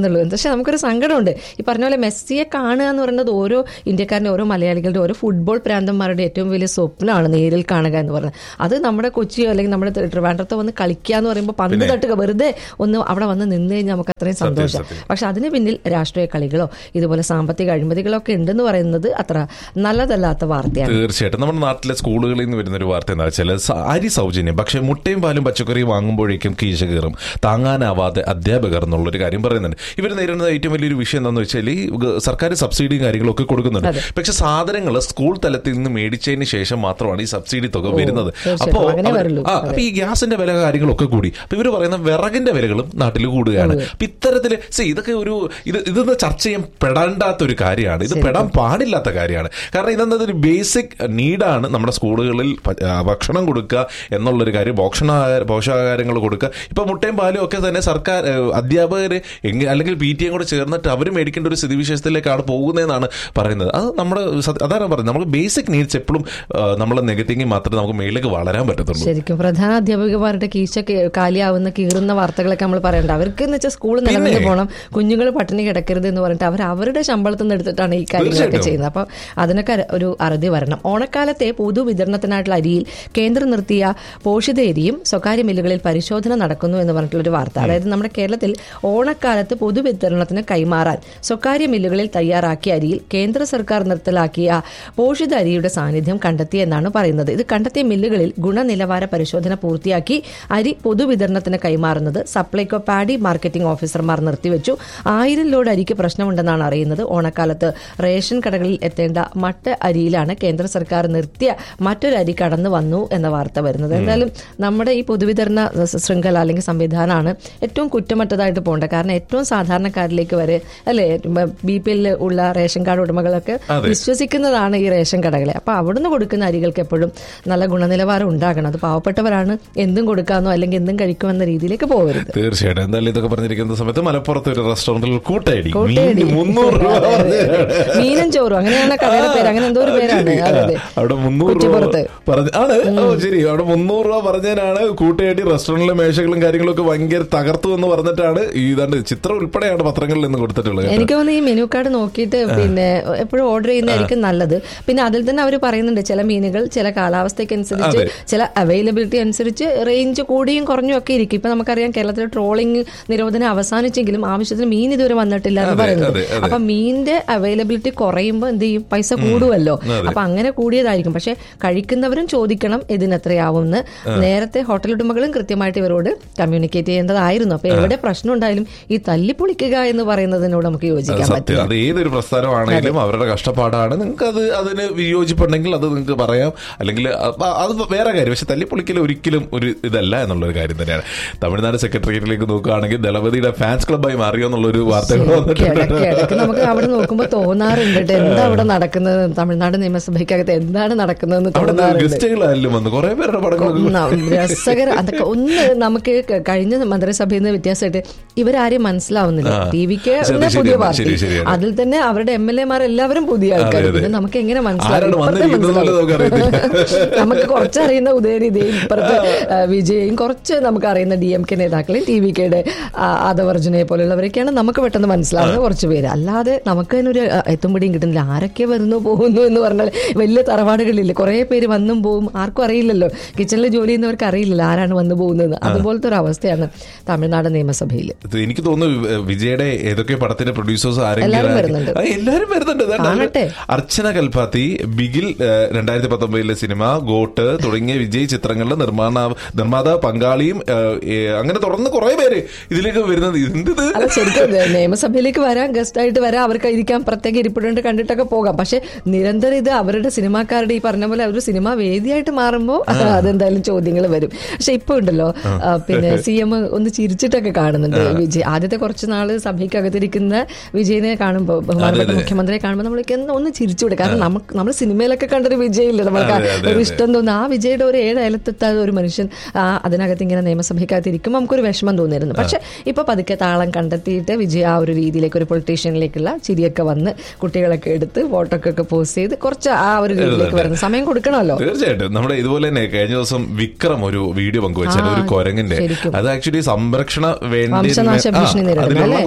പക്ഷെ നമുക്കൊരു സങ്കടമുണ്ട് ഈ പറഞ്ഞ പോലെ മെസ്സിയെ കാണുക എന്ന് പറയുന്നത് ഓരോ ഇന്ത്യക്കാരൻ്റെ ഓരോ മലയാളികളുടെ ഓരോ ഫുട്ബോൾ പ്രാന്തന്മാരുടെ ഏറ്റവും വലിയ സ്വപ്നമാണ് നേരിൽ കാണുക എന്ന് പറയുന്നത് അത് നമ്മുടെ കൊച്ചിയോ അല്ലെങ്കിൽ നമ്മുടെ ട്രിവാൻഡ്രത്തോ വന്ന് കളിക്കുക എന്ന് പറയുമ്പോൾ പന്ത് തട്ടുക വെറുതെ ഒന്ന് അവിടെ വന്ന് നിന്ന് കഴിഞ്ഞാൽ നമുക്ക് അത്രയും സന്തോഷം സത്യം. പക്ഷെ അതിന് പിന്നിൽ രാഷ്ട്രീയ കളികളോ ഇതുപോലെ സാമ്പത്തിക അഴിമതികളോ ഒക്കെ ഉണ്ടെന്ന് പറയുന്നത് അത്ര നല്ലതല്ലാത്ത വാർത്തയാണ് തീർച്ചയായിട്ടും നമ്മുടെ നാട്ടിലെ സ്കൂളുകളിൽ നിന്ന് വരുന്ന ഒരു വാർത്ത എന്താ വെച്ചാൽ സ- അരി സൗജന്യം പക്ഷേ മുട്ടയും പാലും പച്ചക്കറിയും വാങ്ങുമ്പോഴേക്കും കീശ കയറും താങ്ങാനാവാതെ അധ്യാപകർ എന്നുള്ളൊരു കാര്യം പറയുന്നുണ്ട് ഇവർ നേരിടുന്ന ഏറ്റവും വലിയൊരു വിഷയം എന്താണെന്ന് വെച്ചാൽ ഈ ഗ- സർക്കാർ സബ്സിഡിയും കാര്യങ്ങളൊക്കെ കൊടുക്കുന്നുണ്ട് അതെ. പക്ഷെ സാധനങ്ങൾ സ്കൂൾ തലത്തിൽ നിന്ന് മേടിച്ചതിന് ശേഷം മാത്രമാണ് ഈ സബ്സിഡി തുക വരുന്നത് തീർച്ചയായിട്ടും. അപ്പോൾ അങ്ങനെ അവർ- വരുള്ളൂ. ആ, അതെ. അപ്പൊ ഈ ഗ്യാസിന്റെ വില കാര്യങ്ങളൊക്കെ കൂടി അപ്പൊ ഇവർ പറയുന്ന വിറകിന്റെ വിലകളും നാട്ടിൽ കൂടുകയാണ് അപ്പൊ ഇത്തരത്തില് see, ഇതൊക്കെ ഒരു ഇത് ഇതൊന്ന് ചർച്ച ചെയ്യാൻ പെടേണ്ടാത്ത ഒരു കാര്യമാണ് ഇത് പെടാൻ പാടില്ലാത്ത കാര്യമാണ് കാരണം ഇതെന്നത് ഒരു ബേസിക് നീഡാണ് നമ്മുടെ സ്കൂളുകളിൽ പ- ആ, ഭക്ഷണം കൊടുക്കുക എന്നുള്ളൊരു കാര്യം പോഷണ പോഷകാഹാരങ്ങൾ കൊടുക്കുക ഇപ്പൊ മുട്ടയും പാലും ഒക്കെ തന്നെ സർക്കാർ അധ്യാപകർ അല്ലെങ്കിൽ പി ടി എം കൂടെ ചേർന്നിട്ട് അവർ മേടിക്കേണ്ട ഒരു സ്ഥിതിവിശേഷത്തിലേക്കാണ് പോകുന്നതെന്നാണ് പറയുന്നത് അത് നമ്മുടെ സത്യ- അതാണ് പറയുന്നത് നമുക്ക് ബേസിക് നീഡ്സ് എപ്പോഴും നമ്മൾ നികത്തിയെങ്കിൽ മാത്രമേ നമുക്ക് മേളിലേക്ക് വളരാൻ പറ്റത്തുള്ളൂ ശരിക്കും പ്രധാന അധ്യാപകന്മാരുടെ കീശ കേ- കാലിയാവുന്ന കീറുന്ന വാർത്തകളൊക്കെ നമ്മൾ പറയണ്ട അവർക്ക് എന്ന് വെച്ചാൽ സ്കൂൾ നിലനിന്ന് പോകണം കുഞ്ഞുങ്ങൾ പട്ടിണി കിടക്കരുത് എന്ന് പറഞ്ഞിട്ട് അവർ അവരുടെ ശമ്പളത്തിൽ നിന്ന് എടുത്തിട്ടാണ് ഈ കാര്യങ്ങളൊക്കെ തീർച്ചയായിട്ടും. ചെയ്യുന്നത് അപ്പൊ അതിനൊക്കെ അര- ഒരു അറുതി വരണം ഓണക്കാലത്തെ പൊതുവിതരണത്തിനായിട്ടുള്ള അരിയിൽ കേന്ദ്രം നിർത്തിയ പോഷിത അരിയും സ്വകാര്യ മില്ലുകളിൽ പരിശോധന നടക്കുന്നു എന്ന് പറഞ്ഞിട്ടുള്ള ഒരു വാർത്ത അതായത് നമ്മുടെ കേരളത്തിൽ ഓണക്കാലത്ത് പൊതുവിതരണത്തിന് കൈമാറാൻ സ്വകാര്യ മില്ലുകളിൽ തയ്യാറാക്കിയ അരിയിൽ കേന്ദ്ര സർക്കാർ നിർത്തലാക്കിയ പോഷിത അരിയുടെ സാന്നിധ്യം കണ്ടെത്തിയെന്നാണ് പറയുന്നത് ഇത് കണ്ടെത്തിയ മില്ലുകളിൽ ഗുണനിലവാര പരിശോധന പൂർത്തിയാക്കി അരി പൊതുവിതരണത്തിന് കൈമാറുന്നത് സപ്ലൈകോ പാഡി മാർക്കറ്റിംഗ് ഓഫീസർമാർ നിർത്തിവെച്ചു ആയിരം ലോഡ് അരിക്ക് പ്രശ്നമുണ്ടെന്നാണ് അറിയുന്നത് ഓണക്കാലത്ത് റേഷൻ കടകളിൽ എത്തേണ്ട മട്ട അരിയിലാണ് കേന്ദ്ര സർക്കാർ നിർത്തിയ മറ്റൊരു അരി കടന്നു വന്നു എന്ന വാർത്ത വരുന്നത് എന്തായാലും നമ്മുടെ ഈ പൊതുവിതരണ സ് ശൃംഖല അല്ലെങ്കിൽ സംവിധാനമാണ് ഏറ്റവും കുറ്റമറ്റതായിട്ട് പോകേണ്ടത് കാരണം ഏറ്റവും സാധാരണക്കാരിലേക്ക് വരെ അല്ലെ ബി പി എൽ ഉള്ള റേഷൻ കാർഡ് ഉടമകളൊക്കെ അതെ. വിശ്വസിക്കുന്നതാണ് ഈ റേഷൻ കടകളെ അപ്പൊ അവിടുന്ന് കൊടുക്കുന്ന അരികൾക്ക് എപ്പോഴും നല്ല ഗുണനിലവാരം ഉണ്ടാകണം അത് പാവപ്പെട്ടവരാണ് എന്തും കൊടുക്കാന്നോ അല്ലെങ്കിൽ എന്തും കഴിക്കുമെന്ന രീതിയിലേക്ക് പോകരുത് തീർച്ചയായിട്ടും എന്തായാലും ഇതൊക്കെ പറഞ്ഞിരിക്കുന്ന സമയത്ത് മലപ്പുറത്ത് ഒരു റെസ്റ്റോറന്റിൽ കൂട്ടയടി കൂട്ടയടി. മീനിന് മുന്നൂറ് രൂപ അതെ, അതെ. പറഞ്ഞതാണ്. മീനും ചോറും അങ്ങനെയാണ് കടയുടെ പേര് അങ്ങനെ എന്തോ ഒരു ആ, പേരാണ് ശരി. അതെ, അതെ. ആ, അവിടെ മുന്നൂറ് രൂപ കുറ്റിപ്പുറത്ത്. പറഞ്ഞ ആണ് ഓ ശരി അവിടെ മുന്നൂറ് രൂപ പറഞ്ഞതിനാണ് കൂട്ടയടി റെസ്റ്റോറന്റിലെ മേശകളും കാര്യങ്ങളും ഒക്കെ ഭയങ്കര തകർത്തു എന്ന് പറഞ്ഞിട്ടാണ് ഈ ഇതാണ്ട് ചിത്രം ഉൾപ്പെടെയാണ് പത്രങ്ങളിൽ നിന്ന് കൊടുത്തിട്ടുള്ളത് കേട്ടോ. എനിക്ക് തോന്നുന്നു ഈ മെനു കാർഡ് നോക്കിയിട്ട് പിന്നെ എപ്പോഴും ഓർഡർ ചെയ്യുന്നതായിരിക്കും നല്ലത് പിന്നെ അതിൽ തന്നെ അവർ പറയുന്നുണ്ട് ചില മീനുകൾ ചില കാലാവസ്ഥയ്ക്ക് അനുസരിച്ച് അതെ. ചില അവൈലബിലിറ്റി അനുസരിച്ച് റേഞ്ച് കൂടിയും കുറഞ്ഞും ഒക്കെ ഇരിക്കും ഇപ്പൊ നമുക്കറിയാം കേരളത്തിലെ ട്രോളിംഗ് നിരോധനം അവസാനിച്ചെങ്കിലും ആവശ്യത്തിന് മീൻ ഇതുവരെ വന്നിട്ടില്ല എന്ന് അതെ, പറയുന്നത് അതെ, അതെ. അപ്പൊ മീനിന്റെ അവൈലബിലിറ്റി കുറയുമ്പോൾ എന്ത് ചെയ്യും പൈസ കൂടുമല്ലോ അപ്പൊ അങ്ങനെ കൂടിയതായിരിക്കും പക്ഷെ കഴിക്കുന്നവരും ചോദിക്കണം ഇതിന് എത്രയാവും എന്ന് നേരത്തെ ഹോട്ടൽ ഉടമകളും കൃത്യമായിട്ട് ഇവരോട് കമ്മ്യൂണിക്കേറ്റ് ചെയ്യേണ്ടതായിരുന്നു അപ്പൊ എവിടെ പ്രശ്നം ഉണ്ടായാലും ഈ തല്ലിപ്പൊളിക്കുക എന്ന് പറയുന്നതിനോട് നമുക്ക് അത് യോജിക്കാൻ സത്യം പറ്റില്ല അത് ഏതൊരു പ്രസ്ഥാനമാണെങ്കിലും അവരുടെ കഷ്ടപ്പാടാണ് നിങ്ങൾക്ക് അത് അതിന് വിയോജിപ്പുണ്ടെങ്കിൽ അത് നിങ്ങൾക്ക് പറയാം അല്ലെങ്കിൽ അ- അത് വേറെ കാര്യം പക്ഷെ തല്ലിപ്പൊളിക്കൽ ഒരിക്കലും ഒരു ഇതല്ല എന്നുള്ളൊരു കാര്യം തന്നെയാണ് തമിഴ്നാട് സെക്രട്ടേറിയറ്റിലേക്ക് നോക്കുകയാണെങ്കിൽ ദളപതിയുടെ ഫാൻസ് ക്ലബായി മാറിയോ എന്നുള്ളൊരു വാർത്തകൾ ഇടയ്ക്ക് വന്നിട്ടുണ്ട് ഇടയ്ക്ക് നമുക്ക് അവിടെ നോക്കുമ്പോൾ തോന്നാറുണ്ട് ട്ടോ, എന്താ അവിടെ നടക്കുന്നത് തമിഴ്നാട് നിയമസഭയ്ക്കകത്ത് എന്താണ് നടക്കുന്നതെന്ന് അവിടെ തോന്നാറുണ്ട് ഗസ്റ്റുകളായാലും വന്നു കുറെ പേരുടെ പടങ്ങളൊക്കെ ന- രസകര അതൊക്കെ ഒന്ന് നമുക്ക് ക- കഴിഞ്ഞ മന്ത്രിസഭയിൽ നിന്ന് വ്യത്യാസമായിട്ട് ഇവരാരെയും മനസ്സിലാവുന്നില്ല ആ. ടി വിക്ക് ശരി, പുതിയ ശരിയാണ്, പാർട്ടി ശരി, ശരിയാണ്. അതിൽ തന്നെ അവരുടെ എം എൽ എമാർ എല്ലാവരും പുതിയ ആൾക്കാർ അതെ, അതെ. പിന്നെ നമുക്ക് എങ്ങനെ മനസ്സിലാവും ആരാണ് ഇപ്പുറത്തെ വന്നിരിക്കുന്നത് മനസ്സിലാവും. നമുക്കറിയത്തില്ല. നമുക്ക് കുറച്ചറിയുന്ന ഉദയനിധിയും ഇപ്പുറത്തെ ആ, വിജയും കുറച്ച് നമുക്ക് അറിയുന്ന ഡി എം കെ നേതാക്കളെയും ടി വി കെയുടെ ആദവർജുനെ പോലുള്ളവരൊക്കെയാണ് നമുക്ക് പെട്ടെന്ന് മനസ്സിലാവുന്ന കുറച്ച് പേര് അല്ലാതെ നമുക്ക് അതിനൊരു ആ, എത്തും പിടിയും കിട്ടുന്നില്ല ആരൊക്കെ വരുന്നു പോകുന്നു എന്ന് പറഞ്ഞാൽ വലിയ തറവാടുകളില്ലേ കുറെ പേര് വന്നും പോകും ആർക്കും അറിയില്ലല്ലോ കിച്ചണിൽ ജോലി ചെയ്യുന്നവർക്ക് അറിയില്ലല്ലോ ആരാണ് വന്നു പോകുന്നത് അതുപോലത്തെ ഒരു അവസ്ഥയാണ് തമിഴ്നാട് നിയമസഭയിൽ ഇത് എനിക്ക് തോന്നുന്നു വി- വിജയുടെ ഏതൊക്കെ പടത്തിന്റെ പ്രൊഡ്യൂസേഴ്സ് എല്ലാവരും വരുന്നുണ്ട്. എല്ലാരും വരുന്നുണ്ട് ഇതാണ്ട് കാണട്ടെ. അർച്ചന കൽപ്പാത്തി ബിഗിൽ രണ്ടായിരത്തി പത്തൊമ്പതിലെ സിനിമ ഗോട്ട് തുടങ്ങിയ വിജയ് ചിത്രങ്ങളുടെ നിർമ്മാണ നിർമ്മാത പങ്കാളിയും ഏഹ്, ഏഹ്, അങ്ങനെ തുടർന്ന് കുറെ പേര് ഇതിലേക്ക് വരുന്നത് എന്തിത് അല്ല ശരിക്കും ഇത് നിയമസഭയിലേക്ക് വരാം ഗസ്റ്റ് ആയിട്ട് വരാം അവർക്ക് ഇരിക്കാൻ പ്രത്യേക ഇരിപ്പിടുണ്ട് കണ്ടിട്ടൊക്കെ പോകാം പക്ഷെ നിരന്തരം ഇത് അവരുടെ സിനിമാക്കാരുടെ ഈ പറഞ്ഞ പോലെ ഒരു സിനിമാ വേദിയായിട്ട് മാറുമ്പോൾ അതെന്തായാലും ചോദ്യങ്ങൾ വരും പക്ഷെ ഇപ്പൊ ഉണ്ടല്ലോ ആ, പിന്നെ സി എം ഒന്ന് ചിരിച്ചിട്ടൊക്കെ കാണുന്നുണ്ട് വിജയ് ആദ്യത്തെ കുറച്ച് നാള് സഭയ്ക്കകത്തിരിക്കുന്ന വിജയനെ കാണുമ്പോൾ ബഹുമാനപ്പെട്ട മുഖ്യമന്ത്രിയെ കാണുമ്പോൾ നമ്മൾക്ക് എന്ന് ഒന്ന് ചിരിച്ചുവിടും കാരണം നമുക്ക് നമ്മൾ സിനിമയിലൊക്കെ കണ്ടൊരു വിജയില്ലേ നമ്മൾക്ക് അതെ, അതെ, ഒരു അതെ. ഇഷ്ടം തോന്നുന്നു ആ വിജയുടെ ഒരു ഏഴ് അയലത്തെത്താത്ത ഒരു മനുഷ്യൻ ആ, അതിനകത്ത് ഇങ്ങനെ നിയമസഭയ്ക്കകത്ത് ഇരിക്കുമ്പോൾ നമുക്കൊരു വിഷമം തോന്നിയിരുന്നു പക്ഷെ ഇപ്പൊ പതുക്കെ താളം കണ്ടെത്തിയിട്ട് വിജയ ആ ഒരു രീതിയിലേക്ക് ഒരു പൊളിറ്റീഷ്യനിലേക്കുള്ള ചിരിയൊക്കെ വന്ന് കുട്ടികളൊക്കെ എടുത്ത് ഫോട്ടോക്കെ ഒക്കെ പോസ്റ്റ് ചെയ്ത് കുറച്ച് ആ ഒരു രീതിയിലേക്ക് വരുന്ന സമയം കൊടുക്കണമല്ലോ തീർച്ചയായിട്ടും നമ്മുടെ ഇതുപോലെ തന്നെ കഴിഞ്ഞ ദിവസം വിക്രം ഒരു വീഡിയോ പങ്കുവെച്ചാൽ ആ, ഒരു കൊരങ്ങിന്റെ ശരിക്കും. അത് ആക്ച്വലി സംരക്ഷണ വേണ്ടി വംശനാശ ആ, ഭീഷണി നേരിടുന്നു, അതിനുള്ള അല്ലേ?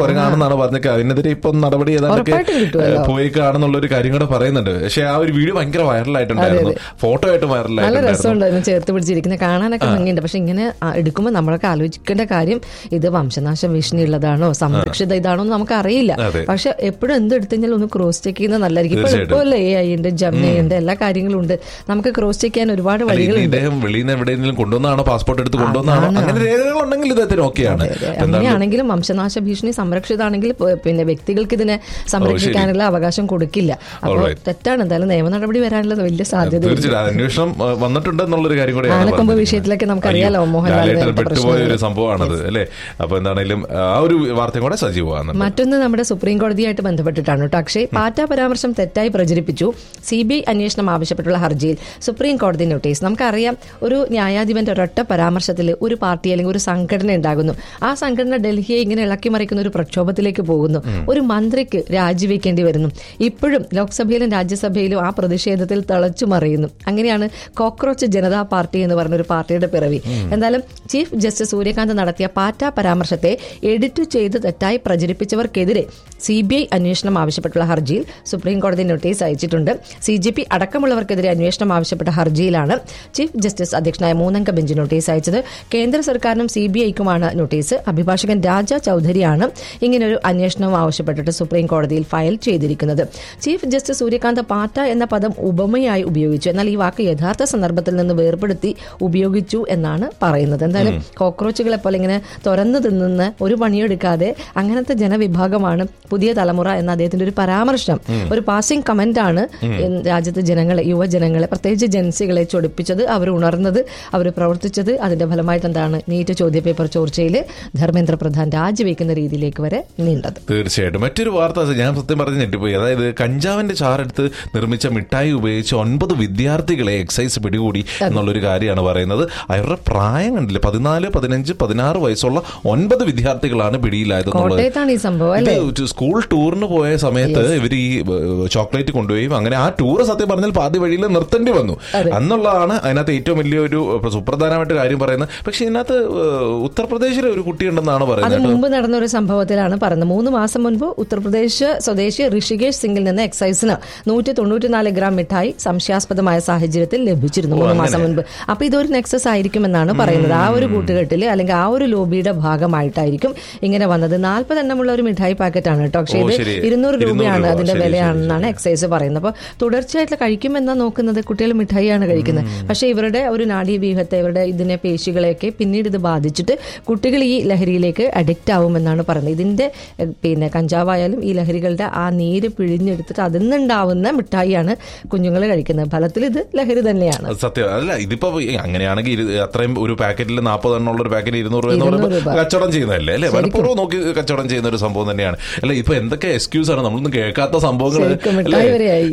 കുരങ്ങാണെന്നാണ് പറഞ്ഞത് അതിനെതിരെ ഇപ്പം നടപടി ഏതാണ്ടൊക്കെ ഉറപ്പായിട്ടും കിട്ടുമല്ലോ. പോയി കാണുന്നുള്ള ഒരു കാര്യം കൂടെ പറയുന്നുണ്ട് പക്ഷെ ആ ഒരു വീഡിയോ ഭയങ്കര വൈറലായിട്ടുണ്ടായിരുന്നു ഫോട്ടോ ആയിട്ട് നല്ല വൈറലായിട്ടുണ്ടായിരുന്നു രസമുണ്ടായിരുന്നു ചേർത്ത് പിടിച്ചിരിക്കുന്നത് കാണാനൊക്കെ ഭംഗിയുണ്ട് പക്ഷെ ഇങ്ങനെ ആ, എടുക്കുമ്പോൾ നമ്മളൊക്കെ ആലോചിക്കേണ്ട കാര്യം ഇത് വംശനാശ ഭീഷണി ഉള്ളതാണോ സംരക്ഷിത ഇതാണോ എന്ന് നമുക്ക് അറിയില്ല അതെ. പക്ഷെ എപ്പോഴും എന്ത് എടുത്തെങ്കിലും ഒന്ന് ക്രോസ് ചെക്ക് ചെയ്യുന്നത് നല്ലതായിരിക്കും ഇപ്പൊ തീർച്ചയായിട്ടും. എളുപ്പമല്ലേ എ ഐ ഉണ്ട് ജംന ഉണ്ട് എല്ലാ കാര്യങ്ങളും ഉണ്ട് നമുക്ക് ക്രോസ് ചെക്ക് ചെയ്യാൻ ഒരുപാട് അല്ല, ഇനി വഴികളുണ്ട് ഇദ്ദേഹം വെളിയിൽ നിന്ന് എവിടെയെങ്കിലും കൊണ്ടുവന്നാണോ പാസ്പോർട്ട് എടുത്ത് കൊണ്ടുവന്നാണോ അതാണ്. അങ്ങനെ രേഖകൾ ഉണ്ടെങ്കിൽ ഇദ്ദേഹത്തിന് ഓക്കെയാണ് അതെ, അതെ. അങ്ങനെയാണെങ്കിലും വംശനാശ ഭീഷണി സംരക്ഷിതാണെങ്കിൽ പ- പിന്നെ വ്യക്തികൾക്ക് ഇതിനെ സംരക്ഷിക്കാനുള്ള അവകാശം കൊടുക്കില്ല അപ്പോൾ Alright. തെറ്റാണ് എന്തായാലും നിയമ നടപടി വരാനുള്ള വലിയ സാധ്യത തീർച്ചയായിട്ടും അന്വേഷണം ആ, വന്നിട്ടുണ്ട് എന്നുള്ളൊരു കാര്യം കൂടെയാണ് ആനക്കൊമ്പ് പറഞ്ഞത്. വിഷയത്തിലൊക്കെ നമുക്കറിയാലോ, അയ്യോ, മോഹൻലാലിന് ലാലേട്ടൻ നേരത്തെ പെട്ടുപോയ ഒരു പ്രശ്നങ്ങൾ. സംഭവമാണത് അല്ലേ അപ്പൊ എന്താണെങ്കിലും ആ ഒരു വാർത്തയും കൂടെ സജീവമാണ് മറ്റൊന്ന് നമ്മുടെ സുപ്രീം കോടതിയായിട്ട് ബന്ധപ്പെട്ടിട്ടാണ് കേട്ടോ അക്ഷയ് പാറ്റ പരാമർശം തെറ്റായി പ്രചരിപ്പിച്ചു സി ബി ഐ അന്വേഷണം ആവശ്യപ്പെട്ടുള്ള ഹർജിയിൽ സുപ്രീം കോടതി നോട്ടീസ് നമുക്കറിയാം ഒരു ന്യായാധിപന്റെ ഒരൊറ്റ പരാമർശത്തിൽ ഒരു പാർട്ടി അല്ലെങ്കിൽ ഒരു സംഘടന ഉണ്ടാകുന്നു ആ സംഘടന ഡൽഹിയെ ഇങ്ങനെ ഇളക്കി മറിക്കുന്ന ഒരു പ്രക്ഷോഭത്തിലേക്ക് പോകുന്നു ഒരു മന്ത്രിക്ക് രാജിവെക്കേണ്ടി വരുന്നു ഇപ്പോഴും ലോക്സഭയിലും രാജ്യസഭയിലും ആ പ്രതിഷേധത്തിൽ തിളച്ചു മറിയുന്നു അങ്ങനെയാണ് കോക്രോച്ച് ജനതാ പാർട്ടി എന്ന് പറഞ്ഞ ഒരു പാർട്ടിയുടെ പിറവി എന്തായാലും ചീഫ് ജസ്റ്റിസ് സൂര്യകാന്ത് നടത്തിയ പാറ്റ പരാമർശത്തെ എഡിറ്റ് ചെയ്ത് തെറ്റായി പ്രചരിപ്പിച്ചവർക്കെതിരെ സി ബി ഐ അന്വേഷണം ആവശ്യപ്പെട്ടുള്ള ഹർജിയിൽ സുപ്രീം കോടതി നോട്ടീസ് അയച്ചിട്ടുണ്ട് സി ജി പി അടക്കമുള്ളവർക്കെതിരെ അന്വേഷണം ആവശ്യപ്പെട്ട ഹർജിയിലാണ് ചീഫ് ജസ്റ്റിസ് അധ്യക്ഷനായ മൂന്നംഗ ബെഞ്ച് നോട്ടീസ് അയച്ചത് കേന്ദ്ര സർക്കാരിനും സി ബി ഐക്കുമാണ് നോട്ടീസ് അഭിഭാഷകൻ രാജ ചൌധരിയാണ് ഇങ്ങനൊരു അന്വേഷണം ആവശ്യപ്പെട്ടിട്ട് സുപ്രീം കോടതിയിൽ ഫയൽ ചെയ്തിരിക്കുന്നത് ചീഫ് ജസ്റ്റിസ് സൂര്യകാന്ത് പാറ്റ എന്ന പദം ഉപമയായി ഉപയോഗിച്ചു എന്നാൽ ഈ വാക്ക് യഥാർത്ഥ സന്ദർഭത്തിൽ നിന്ന് വേർപെടുത്തി ഉപയോഗിച്ചു എന്നാണ് പറയുന്നത് എന്തായാലും കോക്രോച്ചുകളെ പോലെ ഇങ്ങനെ തുറന്നു തിന്നുന്ന ഒരു പണിയെടുക്കാതെ അങ്ങനത്തെ ജനവിഭാഗമാണ് പുതിയ തലമുറ എന്ന അദ്ദേഹത്തിന്റെ ഒരു പരാമർശം ഒരു പാസിംഗ് കമന്റ് ആണ് ഇന്ന് രാജ്യത്തെ ജനങ്ങളെ യുവജനങ്ങളെ പ്രത്യേകിച്ച് ജൻസികളെ ചൊടിപ്പിച്ചത് അവർ ഉണർന്നത് അവർ പ്രവർത്തിച്ചത് അതിന്റെ ഫലമായിട്ട് എന്താണ് നീറ്റ് ചോദ്യപേപ്പർ ചോർച്ചയിൽ ധർമ്മേന്ദ്ര പ്രധാൻ രാജിവെക്കുന്ന രീതിയിലേക്ക് വരെ നീണ്ടത് തീർച്ചയായിട്ടും മറ്റൊരു വാർത്ത ഞാൻ സത്യം പറഞ്ഞ് ഞെട്ടിപ്പോയി അതായത് കഞ്ചാവിന്റെ ചാറെടുത്ത് നിർമ്മിച്ച മിഠായി ഉപയോഗിച്ച് ഒൻപത് വിദ്യാർത്ഥികളെ എക്സൈസ് പിടികൂടി എന്നുള്ളൊരു കാര്യമാണ് പറയുന്നത് അവരുടെ പ്രായം കണ്ടില്ല പതിനാല് പതിനഞ്ച് പതിനാറ് വയസ്സുള്ള ഒൻപത് വിദ്യാർത്ഥികളാണ് പിടിയിലായത് എന്നുള്ളത് കോട്ടയത്താണ് ഈ സംഭവം അല്ലേ ഇത് സ്കൂൾ ടൂറിന് പോയ സമയത്ത് ഇവർ ഈ ഏഹ്, ചോക്ലേറ്റ് കൊണ്ടുപോയി അങ്ങനെ ആ ടൂർ സത്യം പറഞ്ഞാൽ പാതി വഴിയിൽ നിർത്തേണ്ടി വന്നു എന്നുള്ളതാണ് അതിനകത്ത് ഏറ്റവും വലിയൊരു ഏഹ്, സുപ്രധാനമായിട്ട് കാര്യം പറയുന്നത് പക്ഷെ ഇതിനകത്ത് ഏഹ്, ഉത്തർപ്രദേശിലെ ഒരു കുട്ടിയുണ്ടെന്നാണ് അത് പറയുന്നത് കേട്ടോ. മുമ്പ് നടന്ന ഒരു സംഭവത്തിലാണ് പറയുന്നത് മൂന്ന് മാസം മുൻപ് ഉത്തർപ്രദേശ് സ്വദേശി ഋഷികേഷ് സിംഗിൽ നിന്ന് എക്സൈസിന് നൂറ്റി തൊണ്ണൂറ്റിനാല് ഗ്രാം മിഠായി സംശയാസ്പദമായ സാഹചര്യത്തിൽ ലഭിച്ചിരുന്നു മൂന്ന് മാസം മുൻപ് അപ്പൊ ഇതൊരു നെക്സസ് ആയിരിക്കുമെന്നാണ് പറയുന്നത് ആ ഒരു കൂട്ടുകെട്ടില് അല്ലെങ്കിൽ ആ ഒരു ലോബിയുടെ ഭാഗമായിട്ടായിരിക്കും ഇങ്ങനെ വന്നത് നാൽപ്പത് എണ്ണമുള്ള ഒരു മിഠായി പാക്കറ്റാണ് കേട്ടോ പക്ഷേ ഓ, ഇത് ശരി. ഇരുന്നൂറ് 200 രൂപയാണ് രൂപ. അതിന്റെ ശരി, ശരി, വിലയാണെന്നാണ് എക്സൈസ് പറയുന്നത് അപ്പോൾ തുടർച്ചയായിട്ട് കഴിക്കുമെന്നാ നോക്കുന്നത് കുട്ടികൾ മിഠായിയാണ് കഴിക്കുന്നത് പക്ഷേ ഇവരുടെ ഒരു നാഡീവ്യൂഹത്തെ ഇവരുടെ ഇതിനെ പേശികളെയൊക്കെ പിന്നീട് ഇത് ബാധിച്ചിട്ട് കുട്ടികൾ ഈ ലഹരിയിലേക്ക് അഡിക്റ്റ് ആവുമെന്നാണ് പറയുന്നത് ഇതിന്റെ എഹ്, പിന്നെ കഞ്ചാവായാലും ഈ ലഹരികളുടെ ആ നീര് പിഴിഞ്ഞെടുത്തിട്ട് അതിൽ നിന്നുണ്ടാവുന്ന മിഠായിയാണ് കുഞ്ഞുങ്ങൾ കഴിക്കുന്നത് ഫലത്തിൽ ഇത് ലഹരി തന്നെയാണ് അത് സത്യം അല്ല ഇതിപ്പോ ഈ അങ്ങനെയാണെങ്കിൽ ഇത് അത്രയും ഒരു പാക്കറ്റിൽ നാൽപ്പത് എണ്ണമുള്ള ഒരു പാക്കറ്റ് ഇരുന്നൂറ് രൂപ എന്ന് ഇരുന്നൂറ് പറയുമ്പോൾ രൂപ. കച്ചവടം ചെയ്യുന്നതല്ലേ അല്ലെ മനഃപൂർവ്വം നോക്കി കച്ചവടം ചെയ്യുന്ന ഒരു സംഭവം തന്നെയാണ് അല്ല ഇപ്പൊ എന്തൊക്കെ എക്സ്ക്യൂസ് ആണ് നമ്മളൊന്നും കേൾക്കാത്ത സംഭവങ്ങൾ ശരിക്കും മിഠായി വരെയായി.